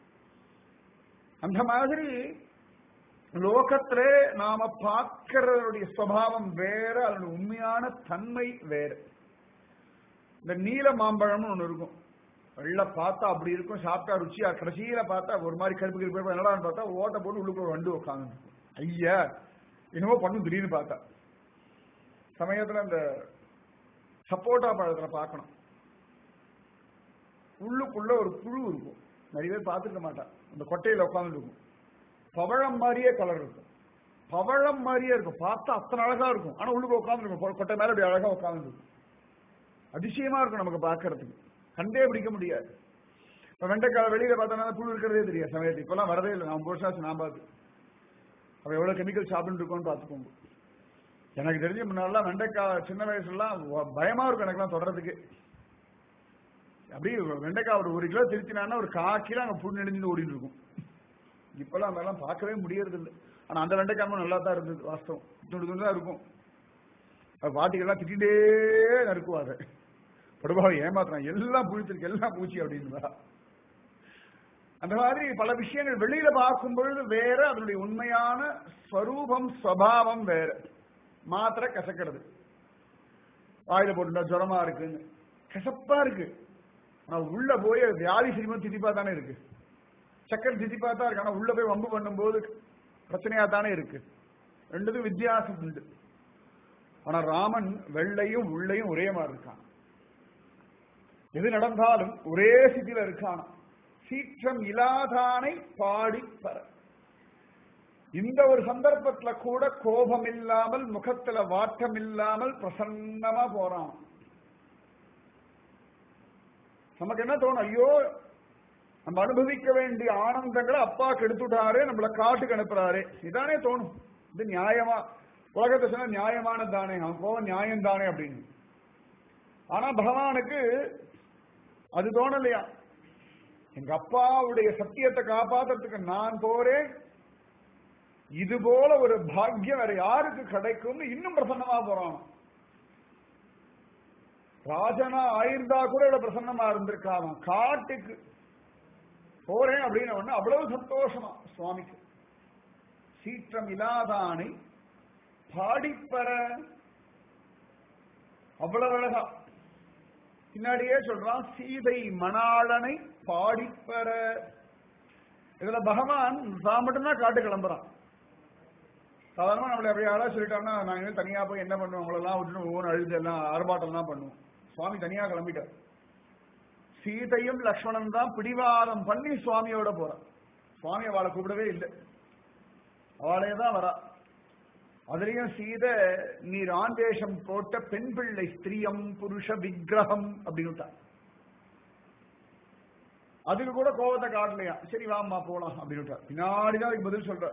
அந்த மாதிரி லோகத்துல நாம பார்க்கறதுடைய சுவாவம் வேற அதனுடைய உண்மையான தன்மை வேற இந்த நீல மாம்பழம்னு ஒண்ணு இருக்கும் வெள்ள பார்த்தா அப்படி இருக்கும் சாப்பிட்டா ருச்சியா கடைசியில பார்த்தா ஒரு மாதிரி கருப்பு கருப்பு என்னடான்னு பார்த்தா ஓட்டை போட்டு உள்ளுக்குள்ள வண்டு உட்காந்து ஐயா என்னவோ பண்ணும் திடீர்னு பார்த்தா சமயத்துல அந்த சப்போட்டா பழத்துல பார்க்கணும் உள்ளுக்குள்ள ஒரு புழு இருக்கும் நிறைய பேர் பார்த்துருக்க மாட்டான் அந்த கொட்டையில உட்காந்து இருக்கும் பவழம் மாதிரியே கலர் இருக்கும் பவழம் மாதிரியே இருக்கும் பார்த்தா அத்தனை அழகா இருக்கும் ஆனா உள்ளுக்கு உட்காந்து இருக்கும் கொட்டை மேல அப்படி அழகா உட்காந்து இருக்கும் அதிசயமா இருக்கும் நமக்கு பார்க்கறதுக்கு கண்டே பிடிக்க முடியாது இப்ப வெண்டைக்காய் வெளியில பார்த்தோம்னா புழு இருக்கிறதே தெரியாது சமயத்து இப்பெல்லாம் வரதே இல்லை நான் வருஷம் நான் பார்த்து அவ எவ்வளவு கெமிக்கல் சாப்பிட்டு இருக்கோம்னு பார்த்துக்கோங்க எனக்கு தெரிஞ்ச முன்னாலாம் வெண்டைக்காய் சின்ன வயசுலாம் பயமா இருக்கும் எனக்குலாம் தொடறதுக்கு அப்படியே வெண்டைக்காய் ஒரு ஒரு கிலோ திருத்தினான்னா ஒரு கா கிலோ அங்கே புண்ணு நெடுஞ்சு ஓடிட்டு இருக்கும் இப்பெல்லாம் அதெல்லாம் பார்க்கவே முடியறது இல்லை ஆனா அந்த வெண்டைக்காய் நல்லா தான் இருந்தது வாஸ்தவம் துண்டு துண்டு தான் இருக்கும் பாட்டிகள்லாம் திட்டிகிட்டே நறுக்குவாங்க படுபாவை ஏமாத்துறான் எல்லாம் புழிச்சிருக்கு எல்லாம் பூச்சி அப்படின்னு அந்த மாதிரி பல விஷயங்கள் வெளியில பார்க்கும் பொழுது வேற அதனுடைய உண்மையான ஸ்வரூபம் ஸ்வபாவம் வேற மாத்திரை கசக்கிறது வாயில போட்டுட்டா ஜுரமா இருக்குன்னு கசப்பா இருக்கு ஆனா உள்ள போய் வியாதி சினிமா திதிப்பா தானே இருக்கு சக்கரை திதிப்பா தான் இருக்கு ஆனா உள்ள போய் வம்பு பண்ணும்போது பிரச்சனையா தானே இருக்கு ரெண்டுக்கும் வித்தியாசம் உண்டு ஆனா ராமன் வெள்ளையும் உள்ளையும் ஒரே மாதிரி இருக்கான் எது நடந்தாலும் ஒரே சிதியில இருக்கான சீற்றம் இலாதானை பாடி பர இந்த ஒரு சந்தர்ப்பத்துல கூட கோபம் இல்லாமல் முகத்துல வாட்டம் இல்லாமல் பிரசன்னமா போறான் நமக்கு என்ன தோணும் ஐயோ நம்ம அனுபவிக்க வேண்டிய ஆனந்தங்களை அப்பா கெடுத்துட்டாரு நம்மள காட்டுக்கு அனுப்புறாரு இதானே தோணும் இது நியாயமா உலகத்தை சொன்னா நியாயமானது தானே அவன் கோவம் நியாயம் தானே அப்படின்னு ஆனா பகவானுக்கு அது தோணலையா எங்க அப்பாவுடைய சத்தியத்தை காப்பாத்துறதுக்கு நான் போறேன் இது போல ஒரு பாக்கியம் வேற யாருக்கு கிடைக்கும்னு இன்னும் பிரசன்னமா போறான் ராஜனா ஆயிருந்தா கூட இவ்வளவு பிரசன்னமா இருந்திருக்காம காட்டுக்கு போறேன் அப்படின்னு உடனே அவ்வளவு சந்தோஷமா சுவாமிக்கு சீற்றம் இல்லாதானை பாடிப்பற அவ்வளவு அழகா பின்னாடியே சொல்றான் சீதை மணாளனை பாடிப்பற இதுல பகவான் தான் மட்டும்தான் காட்டு கிளம்புறான் சாதாரணமா நம்மளை அப்படியே ஆளா சொல்லிட்டாங்கன்னா நாங்க இனிமேல் தனியா போய் என்ன பண்ணுவோம் உங்களெல்லாம் விட்டுட்டு ஒவ்வொன்று அழுது எல்லாம் ஆர்ப்பாட்டம் தான் பண்ணுவோம் சுவாமி தனியா கிளம்பிட்டார் சீதையும் லக்ஷ்மணன் தான் பிடிவாதம் பண்ணி சுவாமியோட போறான் சுவாமி அவளை கூப்பிடவே இல்லை அவளே தான் வரா அதுலயும் சீதை நீர் ஆண் வேஷம் போட்ட பெண் பிள்ளை ஸ்திரியம் புருஷ விக்கிரகம் அப்படின்னு அதுக்கு கூட கோபத்தை காட்டலையா சரி வாம்மா போலாம் அப்படின்னு பின்னாடிதான் அதுக்கு பதில் சொல்ற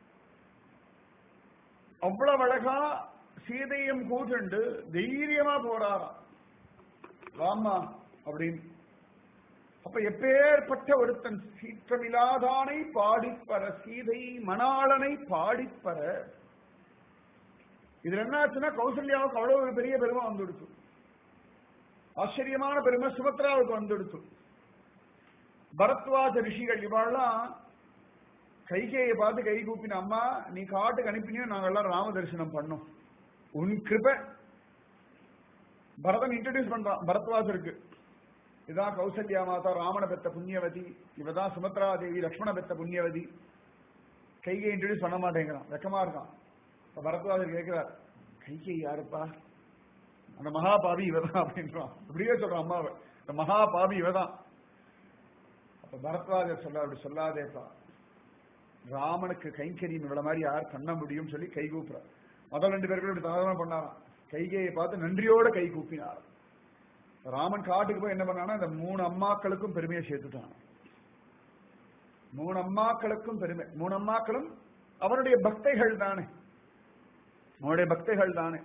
அவ்வளவு அழகா சீதையும் கூட்டுண்டு தைரியமா போறாராம் வாம்மா அப்படின்னு அப்ப எப்பேற்பட்ட ஒருத்தன் சீற்றமில்லாதானை பாடிப்பற சீதை மணாளனை பாடிப்பற இதுல என்ன ஆச்சுன்னா கௌசல்யாவுக்கு அவ்வளவு ஒரு பெரிய பெருமை வந்துடுச்சு ஆச்சரியமான பெருமை சுபத்ராவுக்கு வந்துடுச்சு பரத்வாஜ ரிஷிகள் இவாள்லாம் கைகேயை பார்த்து கை கூப்பின அம்மா நீ காட்டுக்கு அனுப்பினியோ நாங்க எல்லாம் ராம தரிசனம் பண்ணோம் உன் கிருப பரதன் இன்ட்ரடியூஸ் பண்றான் பரத்வாஜருக்கு இதான் கௌசல்யா மாதா ராமண பெத்த புண்ணியவதி இவதான் சுமத்ரா தேவி லக்ஷ்மண பெத்த புண்ணியவதி கைகை இன்ட்ரடியூஸ் பண்ண மாட்டேங்கிறான் வெக்கமா இருக்கான் இப்ப பரத்வாஜர் கேட்கிறார் கைகை யாருப்பா அந்த மகா பாவி இவதான் அப்படின்றான் இப்படியே சொல்றான் அம்மாவை இந்த மகா பாவி இவதான் அப்ப பரத்வாஜர் சொல்ல அப்படி சொல்லாதேப்பா ராமனுக்கு கைங்கரியம் இவ்வளவு மாதிரி யார் பண்ண முடியும் சொல்லி கை கூப்புறார் முதல் ரெண்டு பேர்களும் இப்படி சாதாரணம் பண்ணாராம் கைகையை பார்த்து நன்றியோட கை கூப்பினார் ராமன் காட்டுக்கு போய் என்ன பண்ணானா இந்த மூணு அம்மாக்களுக்கும் பெருமையை சேர்த்துட்டான் மூணு அம்மாக்களுக்கும் பெருமை மூணு அம்மாக்களும் அவருடைய பக்தைகள் தானே அவனுடைய பக்தைகள் தானே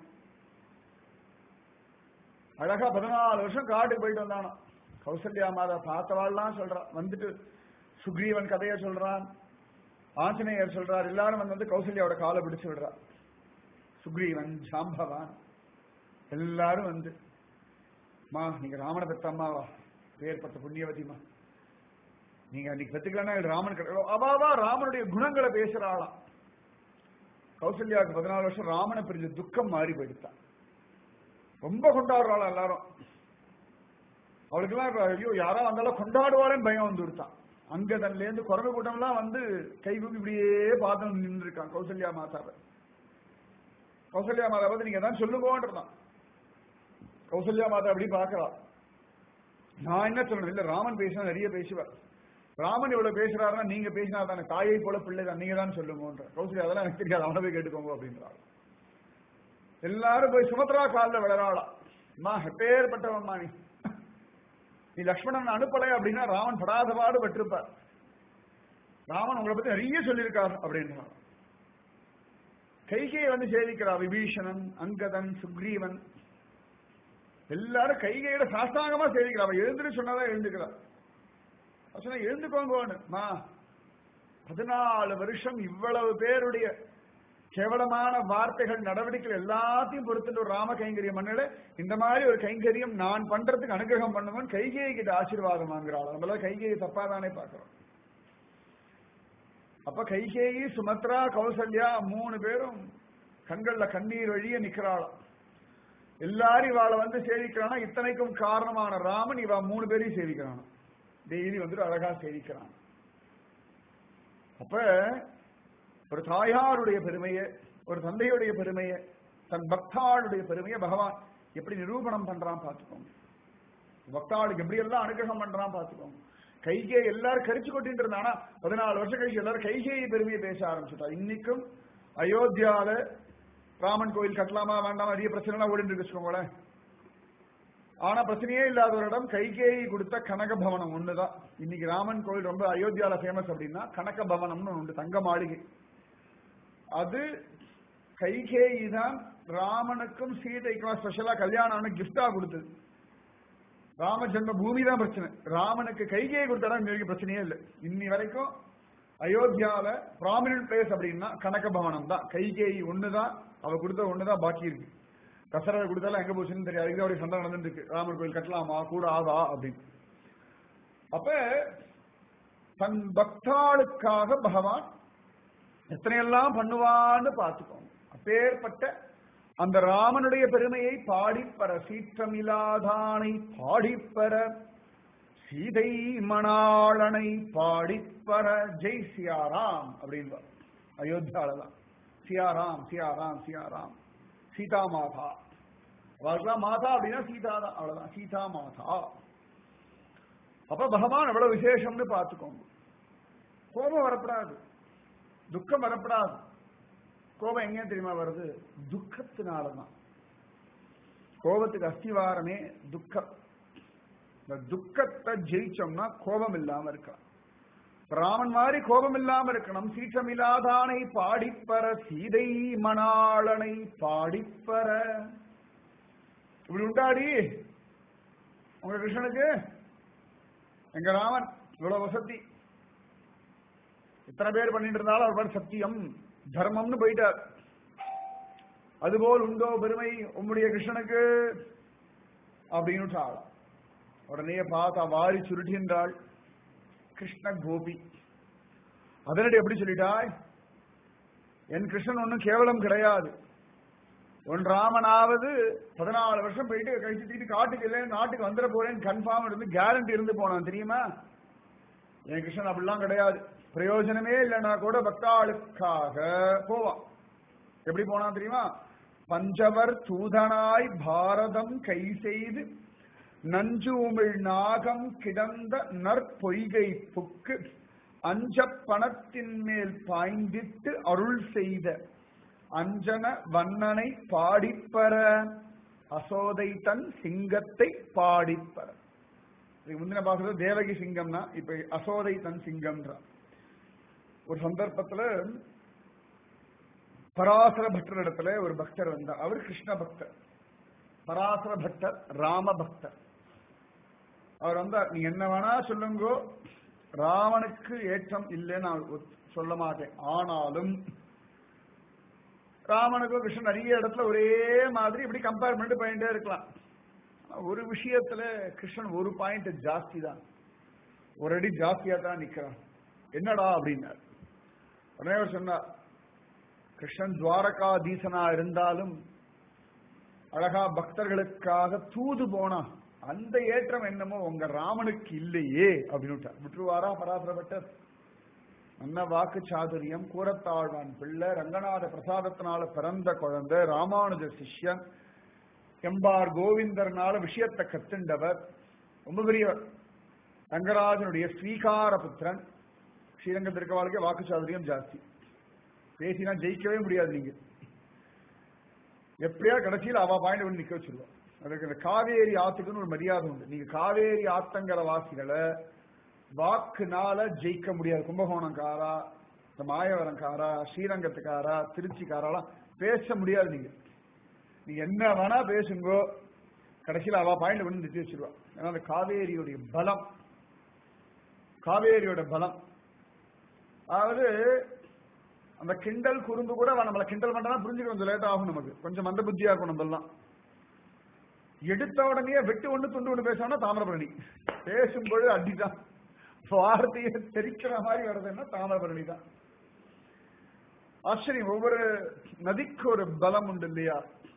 அழகா பதினாலு வருஷம் காட்டுக்கு போயிட்டு வந்தானோ கௌசல்யா மாதா பார்த்தவாள்லாம் சொல்றான் வந்துட்டு சுக்ரீவன் கதையை சொல்றான் ஆஞ்சநேயர் சொல்றார் எல்லாரும் வந்து வந்து கௌசல்யாவோட காலை பிடிச்சு விடுறா சுக்ரீவன் ஜாம்பவான் எல்லாரும் வந்து மா நீங்க ராமனை பெத்த அம்மாவா பேர்பட்ட புண்ணியவதிமா நீங்க அன்னைக்கு பெத்துக்கலன்னா ராமன் கிடையாது அவாவா ராமனுடைய குணங்களை பேசுறாளாம் கௌசல்யாவுக்கு பதினாலு வருஷம் ராமனை பிரிஞ்ச துக்கம் மாறி போயிடுத்தான் ரொம்ப கொண்டாடுறாளா எல்லாரும் அவளுக்கெல்லாம் இப்ப ஐயோ யாரா வந்தாலும் கொண்டாடுவாளேன்னு பயம் வந்து விடுத்தான் அங்கதன்ல இருந்து குரங்கு கூட்டம்லாம் வந்து கை கூப்பி இப்படியே பார்த்து நின்று இருக்கான் கௌசல்யா மாதாவை கௌசல்யா மாதா வந்து நீங்க தான் சொல்லுங்கோன்றதான் கௌசல்யா மாதா அப்படி பாக்குறா நான் என்ன சொல்லணும் இல்ல ராமன் பேசினா நிறைய பேசுவார் ராமன் இவ்வளவு பேசுறாருன்னா நீங்க பேசினா தானே தாயை போல பிள்ளை தான் நீங்க தான் சொல்லுங்கன்ற கௌசல்யா அதெல்லாம் எனக்கு தெரியாது அவனை போய் கேட்டுக்கோங்க அப்படின்றாள் எல்லாரும் போய் சுமத்ரா காலில் விளராளா அம்மா எப்பேற்பட்டவம்மா நீ நீ லக்ஷ்மணன் அனுப்பலை அப்படின்னா ராமன் படாத பாடு பட்டிருப்பார் ராமன் உங்களை பத்தி நிறைய சொல்லியிருக்கார் அப்படின்றான் கைகையை வந்து சேவிக்கிறா விபீஷணன் அங்கதன் சுக்ரீவன் எல்லாரும் கைகையில சாஸ்தாங்கமா சேவிக்கிறா அவ எழுந்துட்டு சொன்னதா எழுந்துக்கிறா சொன்னா எழுந்துக்கோங்க மா பதினாலு வருஷம் இவ்வளவு பேருடைய கேவலமான வார்த்தைகள் நடவடிக்கைகள் எல்லாத்தையும் பொறுத்துட்டு ஒரு ராம கைங்கரியம் பண்ணல இந்த மாதிரி ஒரு கைங்கரியம் நான் பண்றதுக்கு அனுகிரகம் பண்ணுவன் கைகேயி கிட்ட ஆசீர்வாதம் வாங்குறாள் நம்மள கைகேயி தப்பா தானே பாக்குறோம் அப்ப கைகேயி சுமத்ரா கௌசல்யா மூணு பேரும் கண்கள்ல கண்ணீர் வழிய நிக்கிறாளாம் எல்லாரும் இவாளை வந்து சேவிக்கிறானா இத்தனைக்கும் காரணமான ராமன் இவா மூணு பேரையும் சேவிக்கிறான் டெய்லி வந்துட்டு அழகா சேவிக்கிறான் அப்ப ஒரு தாயாருடைய பெருமையை ஒரு தந்தையுடைய பெருமையை தன் பக்தாளுடைய பெருமையை பகவான் எப்படி நிரூபணம் பண்றான் பார்த்துக்கோங்க பக்தாளுக்கு எப்படி எல்லாம் அனுகிரகம் பண்றான் பார்த்துக்கோங்க கைகே எல்லாரும் கரிச்சு கொட்டிட்டு இருந்தானா பதினாலு வருஷம் கழிச்சு எல்லாரும் கைகேயி பெருமையை பேச ஆரம்பிச்சுட்டா இன்னைக்கும் அயோத்தியால ராமன் கோயில் கட்டலாமா வேண்டாமா நிறைய பிரச்சனை எல்லாம் ஓடிட்டு இருக்கு வச்சுக்கோங்களேன் ஆனா பிரச்சனையே இல்லாத ஒரு இடம் கைகேயி கொடுத்த கனக பவனம் ஒண்ணுதான் இன்னைக்கு ராமன் கோயில் ரொம்ப அயோத்தியால ஃபேமஸ் அப்படின்னா கனக பவனம்னு உண்டு தங்க மாளிகை அது கைகேயி தான் ராமனுக்கும் சீதைக்கும் ஸ்பெஷலா கல்யாணம் கிஃப்டா கொடுத்தது ராம ஜென்ம பூமி தான் பிரச்சனை ராமனுக்கு கைகேயி கொடுத்தா இன்னைக்கு பிரச்சனையே இல்லை இன்னி வரைக்கும் அயோத்தியால ப்ராமினன்ட் பிளேஸ் அப்படின்னா கனக பவனம் தான் கைகேயி ஒண்ணுதான் அவ கொடுத்த ஒண்ணுதான் பாக்கி இருக்கு தசரதை கொடுத்தாலும் எங்க போச்சுன்னு தெரியாது அதுக்கு அவருடைய சண்டை நடந்துட்டு இருக்கு ராமர் கோயில் கட்டலாமா கூட ஆவா அப்படின்னு அப்ப தன் பக்தாளுக்காக பகவான் எத்தனையெல்லாம் பண்ணுவான்னு பார்த்துக்கோங்க அப்பேற்பட்ட அந்த ராமனுடைய பெருமையை பாடிப்பற சீற்றமில்லாதானை பாடிப்பற சீதை மணாளனை பாடிப்பற ஜெய் சியாராம் அப்படின்னு அயோத்தியாலதான் சியாராம் சியாராம் சியாராம் சீதா மாதா அவளுக்குலாம் மாதா அப்படின்னா சீதா தான் அவ்வளவுதான் சீதா மாதா அப்ப பகவான் எவ்வளவு விசேஷம்னு பார்த்துக்கோங்க கோபம் வரப்படாது துக்கம் வரப்படாது கோபம் எங்க தெரியுமா வருது துக்கத்தினாலதான் கோபத்துக்கு அஸ்திவாரமே துக்கம் இந்த துக்கத்தை ஜெயிச்சோம்னா கோபம் இல்லாம இருக்கலாம் ராமன் மாதிரி கோபம் இல்லாம இருக்கணும் சீற்றமில்லாதானை பாடிப்பற சீதை மணாளனை பாடிப்பற இப்படி உண்டாடி உங்க கிருஷ்ணனுக்கு எங்க ராமன் இவ்வளவு வசதி இத்தனை பேர் பண்ணிட்டு இருந்தாலும் அவர் பாட்டு சத்தியம் தர்மம்னு போயிட்டார் அதுபோல் உண்டோ பெருமை உம்முடைய கிருஷ்ணனுக்கு அப்படின்னு ஆளாம் உடனே பார்த்தா வாரி சுருட்டின்றாள் கிருஷ்ண கோபி அதனடி எப்படி சொல்லிட்டாய் என் கிருஷ்ணன் ஒன்றும் கேவலம் கிடையாது உன் ராமனாவது பதினாலு வருஷம் போயிட்டு கழிச்சு தீட்டு காட்டுக்கு இல்லை நாட்டுக்கு வந்துட போறேன்னு கன்ஃபார்ம் இருந்து கேரண்டி இருந்து போனான் தெரியுமா என் கிருஷ்ணன் அப்படிலாம் கிடையாது பிரயோஜனமே இல்லைன்னா கூட பக்தாளுக்காக போவான் எப்படி போனான் தெரியுமா பஞ்சவர் தூதனாய் பாரதம் கை செய்து நஞ்சு உமிழ் நாகம் கிடந்த நற்பொய்கை புக்கு அஞ்ச பணத்தின் மேல் பாய்ந்திட்டு அருள் செய்த அஞ்சன வண்ணனை பாடிப்பற அசோதை தன் சிங்கத்தை பாடிப்பற இதுக்கு முந்தின பாசத்துல தேவகி சிங்கம்னா இப்ப அசோதை தன் சிங்கம்ன்றான் ஒரு சந்தர்ப்பத்துல பராசர பக்தர் இடத்துல ஒரு பக்தர் வந்தார் அவர் கிருஷ்ண பக்தர் பராசர பக்தர் ராம பக்தர் அவர் வந்தார் நீ என்ன வேணா சொல்லுங்கோ ராவனுக்கு ஏற்றம் இல்லைன்னு நான் ஒத்- சொல்ல மாட்டேன் ஆனாலும் ராமனுக்கும் கிருஷ்ணன் நிறைய இடத்துல ஒரே மாதிரி இப்படி கம்பேர் பண்ணிட்டு போயிட்டே இருக்கலாம் ஆனா ஒரு விஷயத்துல கிருஷ்ணன் ஒரு பாயிண்ட் ஜாஸ்தி தான் ஒரு அடி ஜாஸ்தியா தான் நிக்கிறான் என்னடா அப்படின்னார் உடனே அவர் சொன்னார் கிருஷ்ணன் துவாரகாதீசனா இருந்தாலும் அழகா பக்தர்களுக்காக தூது போனா அந்த ஏற்றம் என்னமோ உங்க ராமனுக்கு இல்லையே அப்படின்னு விட்டார். விட்டுருவாரா பராசரப்பட்டர் நல்ல வாக்கு சாதுரியம் கூரத்தாழ்வான் பிள்ளை ரங்கநாத பிரசாதத்தினால பிறந்த குழந்தை ராமானுஜ சிஷ்யன் எம்பார் கோவிந்தர்னால விஷயத்தை கத்துண்டவர் ரொம்ப பெரியவர் ரங்கராஜனுடைய ஸ்வீகார புத்திரன் ஸ்ரீரங்கத்தில் இருக்கவாளுக்கே வாக்கு சாதுரியம் ஜாஸ்தி பேசினா ஜெயிக்கவே முடியாது நீங்க எப்படியா கடைசியில் அவ பாயிண்ட் பண்ணி நிக்க வச்சிருவோம் அதுக்கு இந்த காவேரி ஆத்துக்குன்னு ஒரு மரியாதை உண்டு நீங்க காவேரி ஆத்தங்கர வாசிகளை வாக்குனால ஜெயிக்க முடியாது கும்பகோணம்காரா இந்த மாயவரம்காரா ஸ்ரீரங்கத்துக்காரா திருச்சிக்காரெல்லாம் பேச முடியாது நீங்க நீங்க என்ன வேணா பேசுங்கோ கடைசியில் அவ பாயிண்ட் பண்ணி நிறுத்தி வச்சிருவா ஏன்னா அந்த காவேரியுடைய பலம் காவேரியோட பலம் அதாவது அந்த கிண்டல் குறும்பு கூட அவன் நம்மள கிண்டல் பண்ணா புரிஞ்சுக்க கொஞ்சம் லேட் ஆகும் நமக்கு கொஞ்சம் மந்த புத்தியா இருக்கும் நம்ம எல்லாம் எடுத்த உடனே வெட்டு ஒண்ணு துண்டு ஒண்ணு பேசணும்னா தாமிரபரணி பேசும்பொழுது அடிதான் வார்த்தையை தெரிக்கிற மாதிரி வர்றதுன்னா தாமிரபரணி தான் ஆச்சரியம் ஒவ்வொரு நதிக்கு ஒரு பலம் உண்டு இல்லையா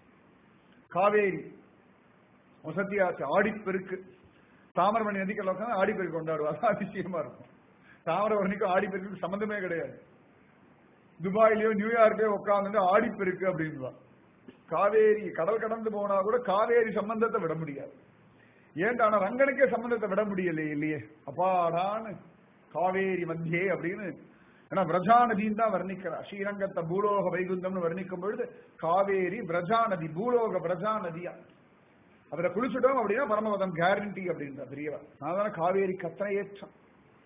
காவேரி வசதியாச்சு ஆடிப்பெருக்கு தாமிரபரணி நதிக்கெல்லாம் உட்காந்து ஆடிப்பெருக்கு கொண்டாடுவாங்க அதிசயமா இருக்கும் தாமிரபரணிக்கும் ஆடிப்பெருக்கும் சம்பந்தமே கிடையாது துபாயிலயோ நியூயார்க்கோ உட்கார்ந்து ஆடிப்பெருக்கு அப்படின்வா காவேரி கடல் கடந்து போனா கூட காவேரி சம்பந்தத்தை விட முடியாது ஏன்டா ஆனா ரங்கனுக்கே சம்பந்தத்தை விட முடியலையே இல்லையே அப்பாடான்னு காவேரி மத்தியே அப்படின்னு ஏன்னா பிரஜா நதின்னு தான் வர்ணிக்கிறா ஸ்ரீரங்கத்தை பூலோக வைகுந்தம்னு வர்ணிக்கும் பொழுது காவேரி பிரஜா நதி பூலோக பிரஜா நதியா அதுல குளிச்சுட்டோம் அப்படின்னா பரமபதம் கேரண்டி அப்படின்ற பெரியவா அதனால காவேரி கத்தனை ஏற்றம்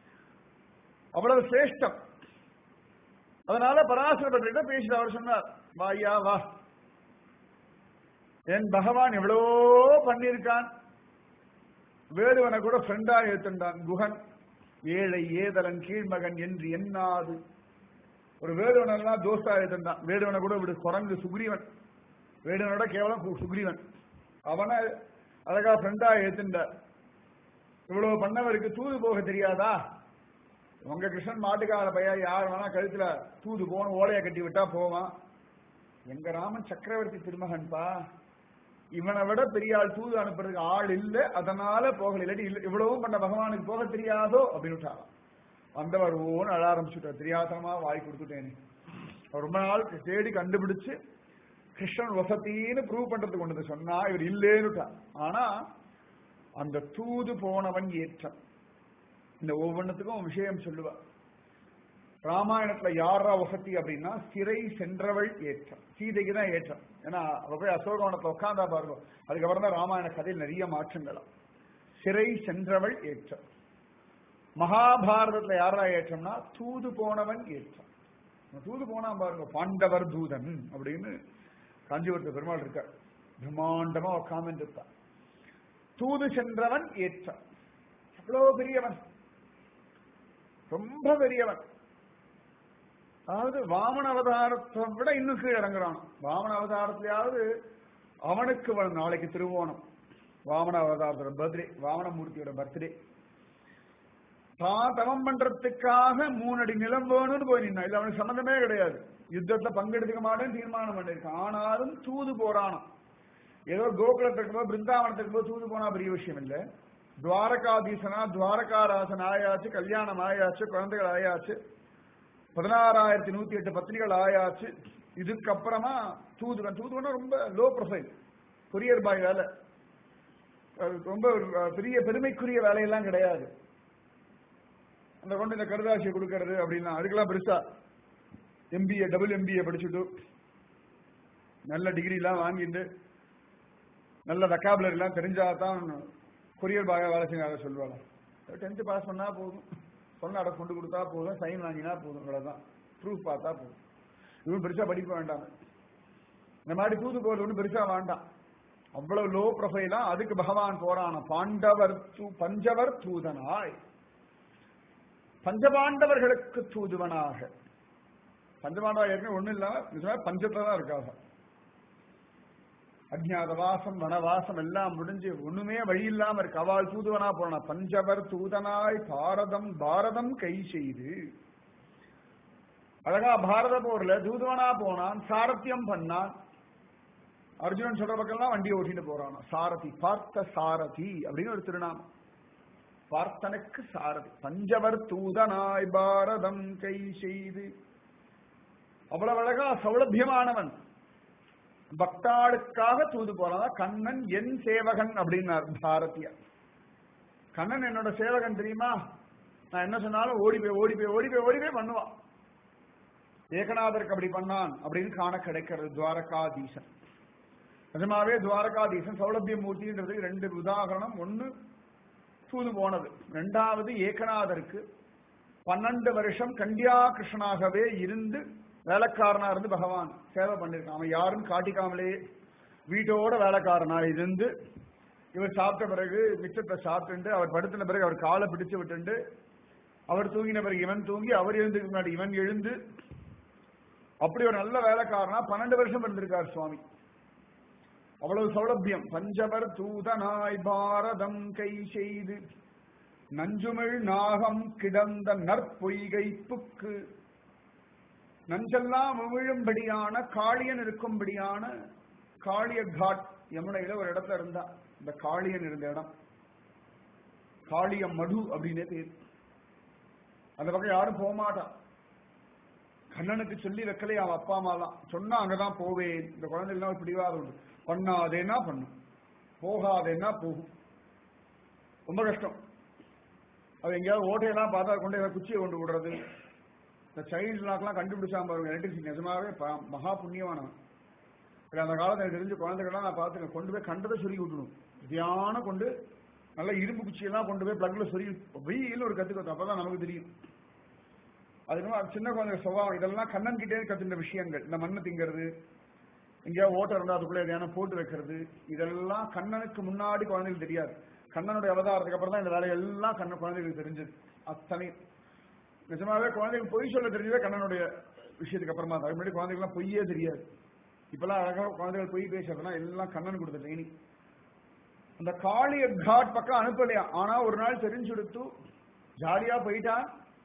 அவ்வளவு சிரேஷ்டம் அதனால பராசரப்பட்ட பேசிட்டு அவர் சொன்னார் வாயா வா என் பகவான் எவ்வளவோ பண்ணியிருக்கான் வேடுவனை கூட ஃப்ரெண்டா ஏத்துண்டான் குகன் ஏழை ஏதலன் கீழ்மகன் என்று எண்ணாது ஒரு வேடுவனெல்லாம் தோஸ்தா ஏத்துண்டான் வேடுவனை கூட விடு குரங்கு சுக்ரீவன் வேடுவனோட கேவலம் கு- சுக்ரீவன் அவனை அழகா ஃப்ரெண்டா ஏத்துண்ட இவ்வளவு பண்ணவருக்கு தூது போக தெரியாதா உங்க கிருஷ்ணன் மாட்டுக்கார பையன் யார் வேணா கழுத்துல தூது போன ஓலையை கட்டி விட்டா போவான் எங்க ராமன் சக்கரவர்த்தி திருமகன்பா இவனை விட பெரிய ஆள் தூது அனுப்புறதுக்கு ஆள் இல்ல அதனால போகல இல்லாட்டி இல்ல- இவ்வளவும் பண்ண பகவானுக்கு போக தெரியாதோ அப்படின்னு விட்டாராம் வந்தவர் ஓன்னு அழ ஆரம்பிச்சுட்டார் தெரியாதமா வாய் கொடுத்துட்டேனே அவர் ரொம்ப நாள் தேடி கண்டுபிடிச்சு கிருஷ்ணன் வசத்தின்னு ப்ரூவ் பண்றதுக்கு கொண்டு வந்து சொன்னா இவர் இல்லேன்னுட்டார் ஆனா அந்த தூது போனவன் ஏற்றம் இந்த ஒவ்வொன்றுத்துக்கும் விஷயம் சொல்லுவார் ராமாயணத்துல யாரா வசதி அப்படின்னா சிறை சென்றவள் ஏற்றம் சீதைக்கு தான் ஏற்றம் ஏன்னா அவ போய் அசோகவனத்துல உட்காந்தா பாருங்க அதுக்கப்புறம் தான் ராமாயண கதையில் நிறைய மாற்றங்களாம் சிறை சென்றவள் ஏற்றம் மகாபாரதத்துல யாரா ஏற்றம்னா தூது போனவன் ஏற்றம் தூது போனா பாருங்க பாண்டவர் தூதன் அப்படின்னு காஞ்சிபுரத்து பெருமாள் இருக்கார் பிரம்மாண்டமா உட்கார்ந்து இருக்கார் தூது சென்றவன் ஏற்றம் எவ்வளவு பெரியவன் ரொம்ப பெரியவன் அதாவது வாமன அவதாரத்தை விட இன்னும் கீழே இறங்குறான் வாமன அவதாரத்திலேயாவது அவனுக்கு வ- நாளைக்கு திருவோணம் வாமன அவதாரத்தோட பர்த்டே வாமனமூர்த்தியோட பர்த்டே தான் தவம் பண்றதுக்காக மூணு அடி நிலம் வேணும்னு போய் நின்னா இல்ல அவனுக்கு சம்மந்தமே கிடையாது யுத்தத்துல பங்கெடுத்துக்க மாட்டேன்னு தீர்மானம் பண்ணிருக்கான் ஆனாலும் தூது போறானாம் ஏதோ கோகுலத்துக்கு போய் பிருந்தாவனத்துக்கு போய் தூது போனா பெரிய விஷயம் இல்ல துவாரகாதீசனா துவாரகாராசன் ஆயாச்சு கல்யாணம் ஆயாச்சு குழந்தைகள் ஆயாச்சு பதினாறாயிரத்தி நூத்தி எட்டு பத்திரிகள் ஆயாச்சு இதுக்கப்புறமா தூதுவன் தூதுவனா ரொம்ப லோ ப்ரொஃபைல் கொரியர் பாய் வேலை அது ரொம்ப ஒரு, அஹ், பெரிய பெருமைக்குரிய வேலையெல்லாம் கிடையாது அந்த கொண்டு இந்த கருதாசியை கொடுக்கறது அப்படின்னா அதுக்கெல்லாம் பெருசா எம்பிஏ டபுள் எம்பிஏ படிச்சுட்டு நல்ல டிகிரி எல்லாம் வாங்கிட்டு நல்ல வெக்காபுலரி எல்லாம் தெரிஞ்சாதான் கொரியர் பாயா வேலை செய்ய சொல்லுவாங்க டென்த்து பாஸ் பண்ணா போதும் சொன்ன அடை கொண்டு கொடுத்தா போதும் சைன் வாங்கினா போதும் இவ்வளவுதான் ப்ரூஃப் பார்த்தா போதும் இவன் பெருசா படிக்க வேண்டாம் இந்த மாதிரி தூது போறது ஒன்றும் பெருசா வேண்டாம் அவ்வளவு லோ ப்ரொஃபைலா அதுக்கு பகவான் போறான பாண்டவர் தூ- பஞ்சவர் தூதனாய் பஞ்சபாண்டவர்களுக்கு தூதுவனாக பஞ்சபாண்டவா ஏற்கனவே ஒண்ணும் இல்லாம நிஜமா பஞ்சத்துல தான் இருக்காங்க அஜ்ஞாத வாசம் வனவாசம் எல்லாம் முடிஞ்சு ஒண்ணுமே வழி இல்லாம இருக்கு அவள் தூதுவனா போனா பஞ்சவர் தூதனாய் பாரதம் பாரதம் கை செய்து அழகா பாரத போர்ல தூதுவனா போனான் சாரத்தியம் பண்ணான் அர்ஜுனன் சொல்ற பக்கம்லாம் வண்டி ஓட்டிட்டு போறான் சாரதி பார்த்த சாரதி அப்படின்னு ஒரு திருநாமம் பார்த்தனுக்கு சாரதி பஞ்சவர் தூதனாய் பாரதம் கை செய்து அவ்வளவு அழகா சௌலபியமானவன் பக்தாளுக்காக தூது போறான் கண்ணன் என் சேவகன் அப்படின்னார் பாரதிய கண்ணன் என்னோட சேவகன் தெரியுமா நான் என்ன சொன்னாலும் ஓடி போய் ஓடி போய் ஓடி போய் ஓடி போய் பண்ணுவான் ஏகநாதருக்கு அப்படி பண்ணான் அப்படின்னு காண கிடைக்கிறது துவாரகாதீசன் நிஜமாவே துவாரகாதீசன் சௌலபிய மூர்த்தின்றது ரெண்டு உதாகரணம் ஒன்னு தூது போனது ரெண்டாவது ஏகநாதருக்கு பன்னெண்டு வருஷம் கண்டியா கிருஷ்ணனாகவே இருந்து வேலைக்காரனா இருந்து பகவான் சேவை பண்ணிருக்கான் அவன் யாரும் காட்டிக்காமலே வீட்டோட வேலைக்காரனா இருந்து இவர் சாப்பிட்ட பிறகு மிச்சத்தை சாப்பிட்டு அவர் படுத்தின பிறகு அவர் காலை பிடிச்சு விட்டுண்டு அவர் தூங்கின பிறகு இவன் தூங்கி அவர் எழுந்துக்கு முன்னாடி இவன் எழுந்து அப்படி ஒரு நல்ல வேலைக்காரனா பன்னெண்டு வருஷம் இருந்திருக்கார் சுவாமி அவ்வளவு சௌலபியம் பஞ்சவர் தூதனாய் பாரதம் கை செய்து நஞ்சுமிழ் நாகம் கிடந்த நற்பொய்கை புக்கு நஞ்செல்லாம் விழும்படியான காளியன் இருக்கும்படியான காளிய காட் யமுனையில ஒரு இடத்துல இருந்தா இந்த காளியன் இருந்த இடம் காளிய மடு அப்படின்னே பேர் அந்த பக்கம் யாரும் போக மாட்டான் கண்ணனுக்கு சொல்லி வைக்கலையே அவன் அப்பா அம்மாலாம் சொன்னா அங்கதான் போவேன் இந்த குழந்தைகள்லாம் ஒரு பிடிவாதம் உண்டு பண்ணாதேன்னா பண்ணும் போகாதேன்னா போகும் ரொம்ப கஷ்டம் அது எங்கேயாவது ஓட்டையெல்லாம் பார்த்தா கொண்டு ஏதாவது குச்சியை கொண்டு விடுறது இந்த சைல்டு லாக்லாம் கண்டுபிடிச்சா பாருங்க எலக்ட்ரிசிட்டி நிஜமாவே ப- மகா புண்ணியமானவன் இல்லை அந்த காலத்துல எனக்கு தெரிஞ்ச குழந்தைகள்லாம் நான் பார்த்துருக்கேன் கொண்டு போய் கண்டதை சொல்லி விட்டுணும் தியானம் கொண்டு நல்ல இரும்பு குச்சியெல்லாம் கொண்டு போய் பிளக்ல சொல்லி வெயில் ஒரு கத்துக்கணும் அப்பதான் நமக்கு தெரியும் அது என்னமோ அது சின்ன குழந்தை சுபாவம் இதெல்லாம் கண்ணன் கிட்டே கத்துன்ற விஷயங்கள் இந்த மண்ணை திங்கிறது எங்கேயாவது ஓட்டை இருந்தா அதுக்குள்ள எதையான போட்டு வைக்கிறது இதெல்லாம் கண்ணனுக்கு முன்னாடி குழந்தைகளுக்கு தெரியாது கண்ணனுடைய அவதாரத்துக்கு அப்புறம் தான் இந்த வேலையெல்லாம் கண்ண குழந்தைகளுக்கு தெரிஞ்சது அத்தனை நிஜமாவே குழந்தைகள் பொய் சொல்ல தெரிஞ்சதே கண்ணனுடைய விஷயத்துக்கு அப்புறமா தான் அதுக்கு முன்னாடி குழந்தைகள்லாம் பொய்யே தெரியாது இப்பெல்லாம் அழகா குழந்தைகள் பொய் பேசுறதுனா எல்லாம் கண்ணன் கொடுத்த ட்ரைனிங் அந்த காளிய காட் பக்கம் அனுப்பலையா ஆனா ஒரு நாள் தெரிஞ்சு கொடுத்து ஜாலியா போயிட்டான்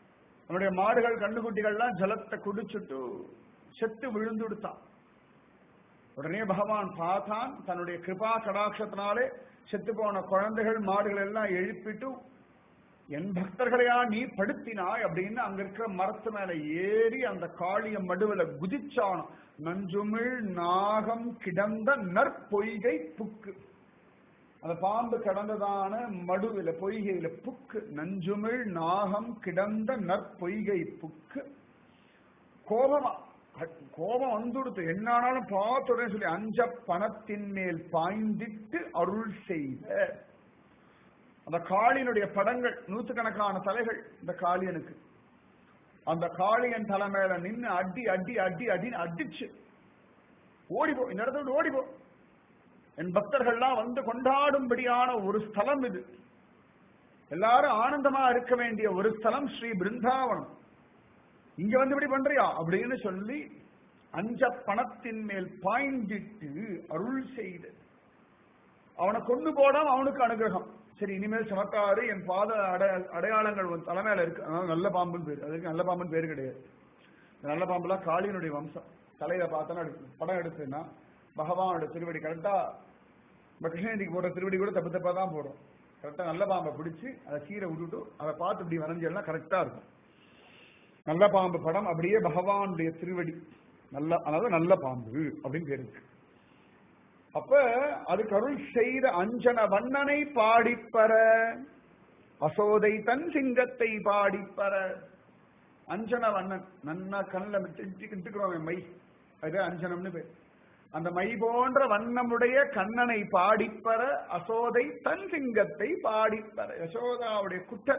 நம்முடைய மாடுகள் கண்ணுக்குட்டிகள்லாம் ஜலத்தை குடிச்சுட்டு செத்து விழுந்துடுத்தான் உடனே பகவான் பார்த்தான் தன்னுடைய கிருபா கடாட்சத்தினாலே செத்து போன குழந்தைகள் மாடுகள் எல்லாம் எழுப்பிட்டு என் பக்தர்களையா நீ படுத்தினாய் அப்படின்னு அங்க இருக்கிற மரத்து மேல ஏறி அந்த காளிய மடுவுல குதிச்சானோ நஞ்சுமிழ் நாகம் கிடந்த நற்பொய்கை புக்கு அந்த பாம்பு கடந்ததான மடுவில பொய்கையில புக்கு நஞ்சுமிழ் நாகம் கிடந்த நற்பொய்கை புக்கு கோபமா கோபம் வந்துடுத்து என்னானாலும் பார்த்துடனே சொல்லி அஞ்ச பணத்தின் மேல் பாய்ந்திட்டு அருள் செய்த அந்த காளியினுடைய படங்கள் நூற்றுக்கணக்கான தலைகள் இந்த காளியனுக்கு அந்த காளியன் தலை மேல நின்னு அடி அடி அடி அடின்னு அடிச்சு ஓடிப்போ இந்த இடத்த விட்டு ஓடிப்போ என் பக்தர்கள்லாம் வந்து கொண்டாடும்படியான ஒரு ஸ்தலம் இது எல்லாரும் ஆனந்தமா இருக்க வேண்டிய ஒரு ஸ்தலம் ஸ்ரீ பிருந்தாவனம் இங்க வந்து இப்படி பண்றியா அப்படின்னு சொல்லி அஞ்ச பணத்தின் மேல் பாய்ந்திட்டு அருள் செய்து அவனை கொண்டு போடாம அவனுக்கு அனுகிரகம் சரி இனிமேல் சமத்தாறு என் பாத அடைய அடையாளங்கள் உன் தலைமையில இருக்கு அதனால நல்ல பாம்புன்னு பேர் அதுக்கு நல்ல பாம்புன்னு பேர் கிடையாது இந்த நல்ல பாம்புலாம் காளியனுடைய வம்சம் தலையில பார்த்தோன்னா படம் எடுத்துன்னா பகவானோட திருவடி கரெக்டா நம்ம கிருஷ்ணகிரிக்கு போடுற திருவடி கூட தப்பு தப்பா தான் போடும் கரெக்டா நல்ல பாம்பை பிடிச்சி அதை கீரை விட்டுட்டு அதை பார்த்து இப்படி வரைஞ்செல்லாம் கரெக்டா இருக்கும் நல்ல பாம்பு படம் அப்படியே பகவானுடைய திருவடி நல்ல அதாவது நல்ல பாம்பு அப்படின்னு பேரு இருக்கு அப்ப அதுக்கு அருள் செய்த அஞ்சன வண்ணனை பாடிப்பற அசோதை தன் சிங்கத்தை பாடிப்பற அஞ்சன வண்ணன் நன்னா கண்ணில் கிட்டுக்கிறோம் மை அது அஞ்சனம்னு பேர் அந்த மை போன்ற வண்ணமுடைய கண்ணனை பாடிப்பற அசோதை தன் சிங்கத்தை பாடிப்பற யசோதாவுடைய குட்ட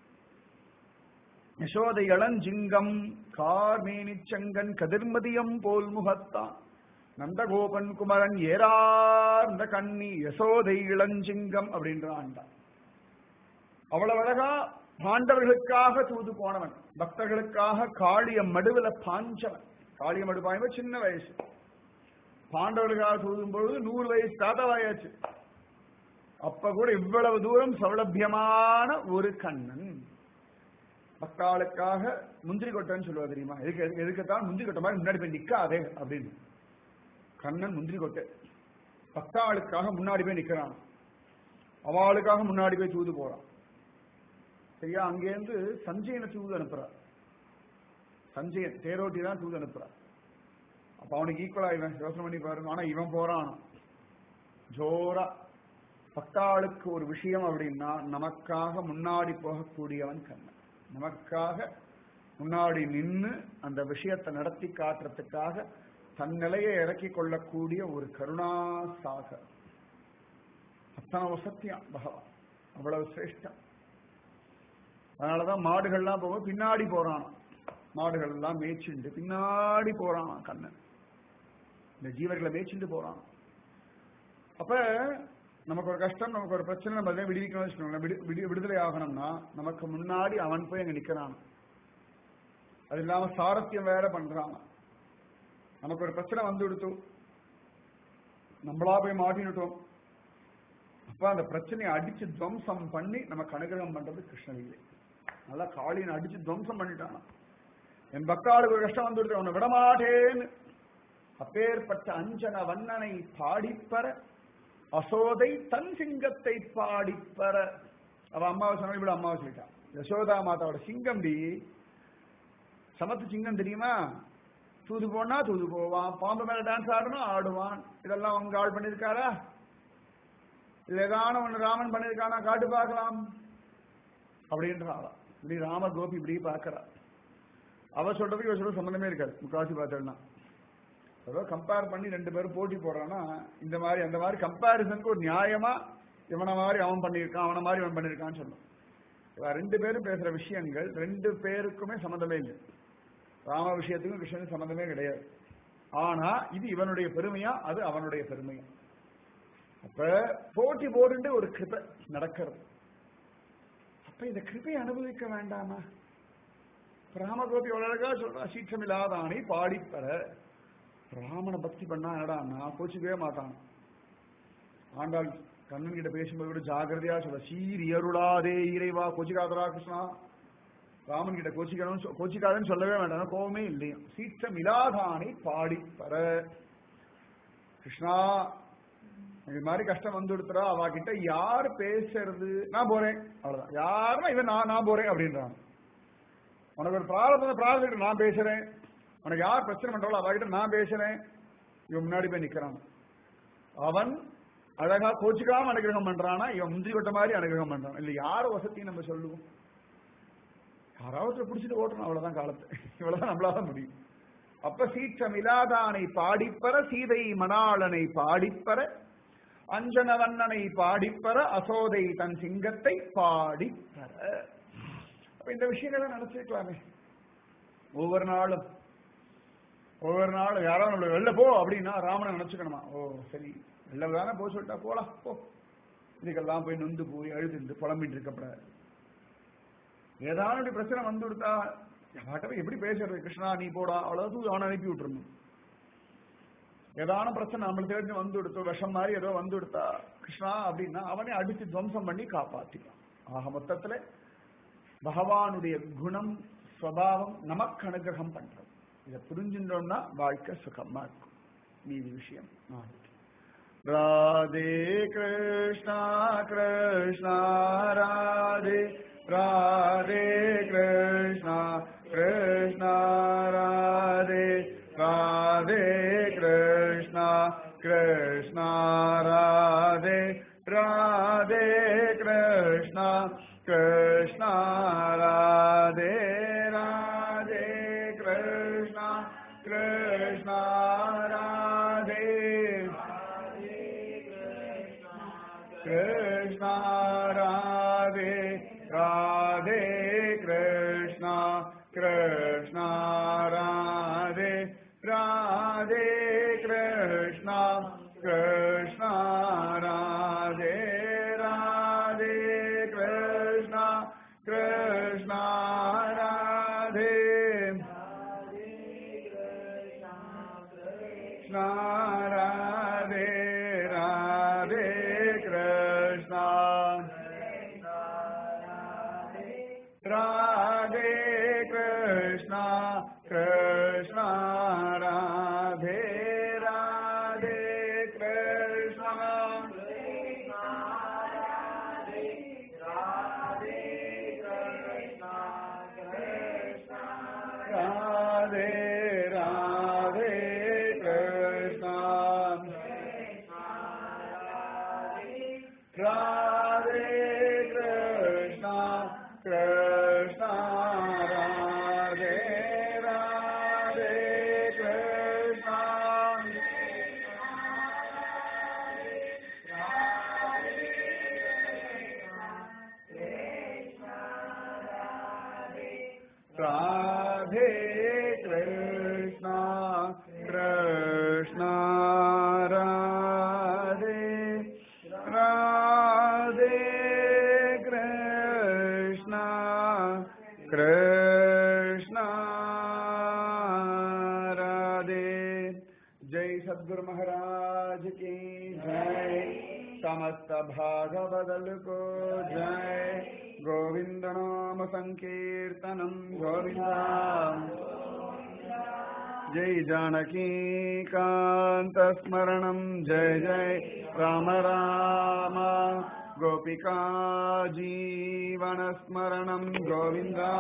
யசோதை இளஞ்சிங்கம் கார்மேனிச்சங்கன் கதிர்மதியம் போல் முகத்தான் நந்தகோபன் குமரன் ஏறார்ந்த கண்ணி யசோதை இளஞ்சிங்கம் அப்படின்ற ஆண்டான் அவ்வளவு அழகா பாண்டவர்களுக்காக தூது போனவன் பக்தர்களுக்காக காளிய மடுவில பாஞ்சவன் காளிய மடு பாய்வன் சின்ன வயசு பாண்டவர்களுக்காக தூதும் பொழுது நூறு வயசு தாத்தாவாயாச்சு அப்ப கூட இவ்வளவு தூரம் சௌலபியமான ஒரு கண்ணன் பக்தாளுக்காக முந்திரி கொட்டைன்னு சொல்லுவா தெரியுமா எதுக்கு எதுக்கு- எதுக்குத்தான் முந்திரி கொட்டை மாதிரி முன்னாடி போய் நிக்காதே அப்படின்னு கண்ணன் முந்திரி கொட்டை பக்தாளுக்காக முன்னாடி போய் நிக்கிறான் அவளுக்காக முன்னாடி போய் தூது போறான் சரியா அங்கேருந்து சஞ்சயனை தூது அனுப்புறார் சஞ்சயன் தேரோட்டி தான் தூது அனுப்புறார் அப்ப அவனுக்கு ஈக்குவலா இவன் யோசனை பண்ணி பாருங்க ஆனா இவன் போறான் ஜோரா பக்தாளுக்கு ஒரு விஷயம் அப்படின்னா நமக்காக முன்னாடி போகக்கூடியவன் கண்ணன் நமக்காக முன்னாடி நின்னு அந்த விஷயத்தை நடத்தி காட்டுறதுக்காக தன் நிலையை இறக்கி கொள்ளக்கூடிய ஒரு கருணா சாகர் அத்தனை வசத்தியம் பகவான் அவ்வளவு சிரேஷ்டம் அதனாலதான் மாடுகள்லாம் போகும் பின்னாடி போறான் மாடுகள் எல்லாம் மேய்ச்சிண்டு பின்னாடி போறான் கண்ணன் இந்த ஜீவர்களை மேய்ச்சிண்டு போறான் அப்ப நமக்கு ஒரு கஷ்டம் நமக்கு ஒரு பிரச்சனை நம்ம அதை விடுவிக்கணும்னு வச்சுக்கோங்களேன் விடு- விடு- விடுதலை ஆகணும்னா நமக்கு முன்னாடி அவன் போய் அங்க நிக்கிறான் அது இல்லாம சாரத்தியம் வேற பண்றான் நமக்கு ஒரு பிரச்சனை வந்து விடுத்து நம்மளா போய் மாட்டினுட்டோம் அப்ப அந்த பிரச்சனையை அடிச்சு துவம்சம் பண்ணி நமக்கு அனுகிரகம் பண்றது கிருஷ்ணலீலை நல்லா காளியனை அடிச்சு துவம்சம் பண்ணிட்டானா என் பக்தாளுக்கு ஒரு கஷ்டம் வந்து விடுத்து அவனை விடமாட்டேன்னு அப்பேற்பட்ட அஞ்சன வண்ணனை பாடிப்பற அசோதை தன் சிங்கத்தை பாடிப்பற அவ அம்மாவை சொன்ன இவ்வளவு அம்மாவை சொல்லிட்டான் யசோதா மாதாவோட சிங்கம் டி சமத்து சிங்கம் தெரியுமா தூது போனா தூது போவான் பாம்பு மேல டான்ஸ் ஆடணும் ஆடுவான் இதெல்லாம் உங்க ஆள் பண்ணிருக்காரா இல்ல ஏதான ஒண்ணு ராமன் பண்ணிருக்கானா காட்டு பார்க்கலாம் அப்படின்றாளா இப்படி ராம கோபி இப்படி பார்க்கறா அவ சொல்றதுக்கு இவ சொல்றது சம்பந்தமே இருக்காது முக்காசி பார்த்தோம்னா ஏதோ கம்பேர் பண்ணி ரெண்டு பேரும் போட்டி போடுறான்னா இந்த மாதிரி அந்த மாதிரி கம்பேரிசனுக்கு ஒரு நியாயமா இவனை மாதிரி அவன் பண்ணியிருக்கான் அவனை மாதிரி இவன் பண்ணியிருக்கான்னு சொல்லும் இவ ரெண்டு பேரும் பேசுற விஷயங்கள் ரெண்டு பேருக்குமே சம்மந்தமே இல்லை ராம விஷயத்துக்கும் கிருஷ்ணனுக்கு சம்மந்தமே கிடையாது ஆனா இது இவனுடைய பெருமையா அது அவனுடைய பெருமையா அப்ப போட்டி போட்டு ஒரு கிருபை நடக்கிறது அப்ப இந்த கிருபை அனுபவிக்க வேண்டாமா ராமகோபி அழகா சொல்றா சீற்றம் இல்லாதானே பாடிப்பற ராமனை பக்தி பண்ணா என்னடா நான் கோச்சிக்கவே மாட்டான் ஆண்டாள் கண்ணன் கிட்ட பேசும்போது கூட ஜாகிரதையா சொல்ல சீர் இயருளாதே இறைவா கோச்சிக்காதரா கிருஷ்ணா ராமன் கிட்ட கோச்சிக்கணும் கோச்சிக்காதுன்னு சொல்லவே வேண்டாம் கோபமே இல்லையா சீற்றம் இலாதானை பாடி பர கிருஷ்ணா இது மாதிரி கஷ்டம் வந்து கொடுத்துறா அவ கிட்ட யார் பேசுறது நான் போறேன் அவ்வளவுதான் யாருன்னா இவன் நான் நான் போறேன் அப்படின்றான் உனக்கு ஒரு பிராரதம் பிராரதம் நான் பேசுறேன் உனக்கு யார் பிரச்சனை பண்றாளோ அவகிட்ட நான் பேசுறேன் இவன் முன்னாடி போய் நிக்கிறான் அவன் அழகா கோச்சிக்காம அனுகிரகம் பண்றானா இவன் முந்திரி கொட்ட மாதிரி அனுகிரகம் பண்றான் இல்ல யார் வசதி நம்ம சொல்லுவோம் யாராவது பிடிச்சிட்டு ஓட்டணும் அவ்வளவுதான் காலத்தை இவ்வளவுதான் நம்மளால முடியும் அப்ப சீற்றம் இலாதானை பாடிப்பற சீதை மணாளனை பாடிப்பற அஞ்சன வண்ணனை பாடிப்பற அசோதை தன் சிங்கத்தை பாடிப்பற அப்ப இந்த விஷயங்களை நினைச்சிருக்கலாமே ஒவ்வொரு நாளும் ஒவ்வொரு நாளும் யாராவது நம்மள வெளில போ அப்படின்னா ராமனை நினைச்சுக்கணுமா ஓ சரி வெளில தானே போக சொல்லிட்டா போலாம் போ இதுக்கெல்லாம் போய் நொந்து போய் அழுதுண்டு புலம்பிட்டு இருக்கப்படாது ஏதாவது இப்படி பிரச்சனை வந்து கொடுத்தா யார்கிட்ட எப்படி பேசுறது கிருஷ்ணா நீ போடா அவ்வளவு அவனை அனுப்பி விட்டுருணும் ஏதான பிரச்சனை நம்மளுக்கு தெரிஞ்சு வந்து கொடுத்தோம் விஷம் மாதிரி ஏதோ வந்து கொடுத்தா கிருஷ்ணா அப்படின்னா அவனே அடிச்சு துவம்சம் பண்ணி காப்பாத்திக்கலாம் ஆக மொத்தத்துல பகவானுடைய குணம் ஸ்வபாவம் நமக்கு அனுகிரகம் பண்றது இதை புரிஞ்சுட்டோம்னா வாழ்க்கை சுகமா இருக்கும் மீதி விஷயம் நாளைக்கு ராதே கிருஷ்ணா கிருஷ்ணா ராதே ராதே கிருஷ்ணா கிருஷ்ணா ராதே ராதே கிருஷ்ணா கிருஷ்ணா ராதே ராதே கிருஷ்ணா கிருஷ்ணா ராதே ராதே கிருஷ்ணா கிருஷ்ணா ராதே கிருஷ்ணா ராதே ராதே கிருஷ்ணா கிருஷ்ணா ராதே ராதே கிருஷ்ணா கிருஷ்ணா ராதே ராதே கிருஷ்ணா கிருஷ்ணா ராதே கிருஷ்ணா ராதே ராதே கிருஷ்ணா ராதே கிருஷ்ணா கிருஷ்ணா ராதே ராதே கிருஷ்ணா ராதே ராதே கிருஷ்ணா ராதே கிருஷ்ணா கிருஷ்ணா ராதே ராதே கிருஷ்ணா ராதே கிருஷ்ணா கிருஷ்ணா ராதே ராதே கிருஷ்ணா கிருஷ்ணா ராதே जय सदगुरु महाराज की जय समस्त भागवदल को जय गोविंद नाम संकीर्तनम गोविंदा जय जानकी कांत स्मरणम जय जय राम राम गोपिका जीवन स्मरणम गोविंदा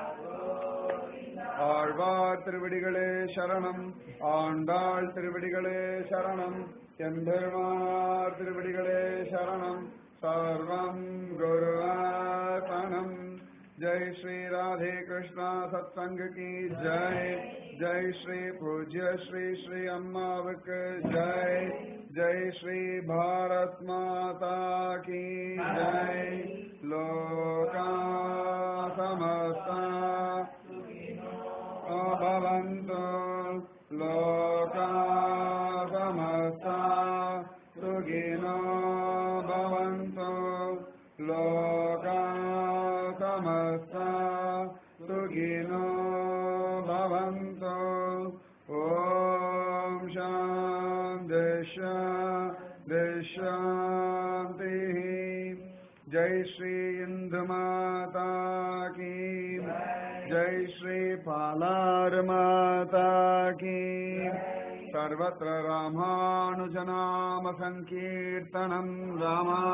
ஆழ்வார் திருவடிகளே சரணம் ஆண்டாள் திருவடிகளே சரணம் எம்பெருமார் திருவடிகளே சரணம் சர்வம் குருவாசனம் जय श्री राधे कृष्णा सत्संग की जय जय श्री पूज्य श्री श्री अम्मावक जय जय श्री भारत माता की जय लोका समस्ता भवन्तु लोका समस्ता सुखिनो भवन्तु लोका समस्ता सुखिनो भवन्तु ॐ शान्ति शान्ति शान्तिः जय श्री इंद्र माता की जय श्री पालार माता की सर्वत्र रामानुजनाम संकीर्तनम रामा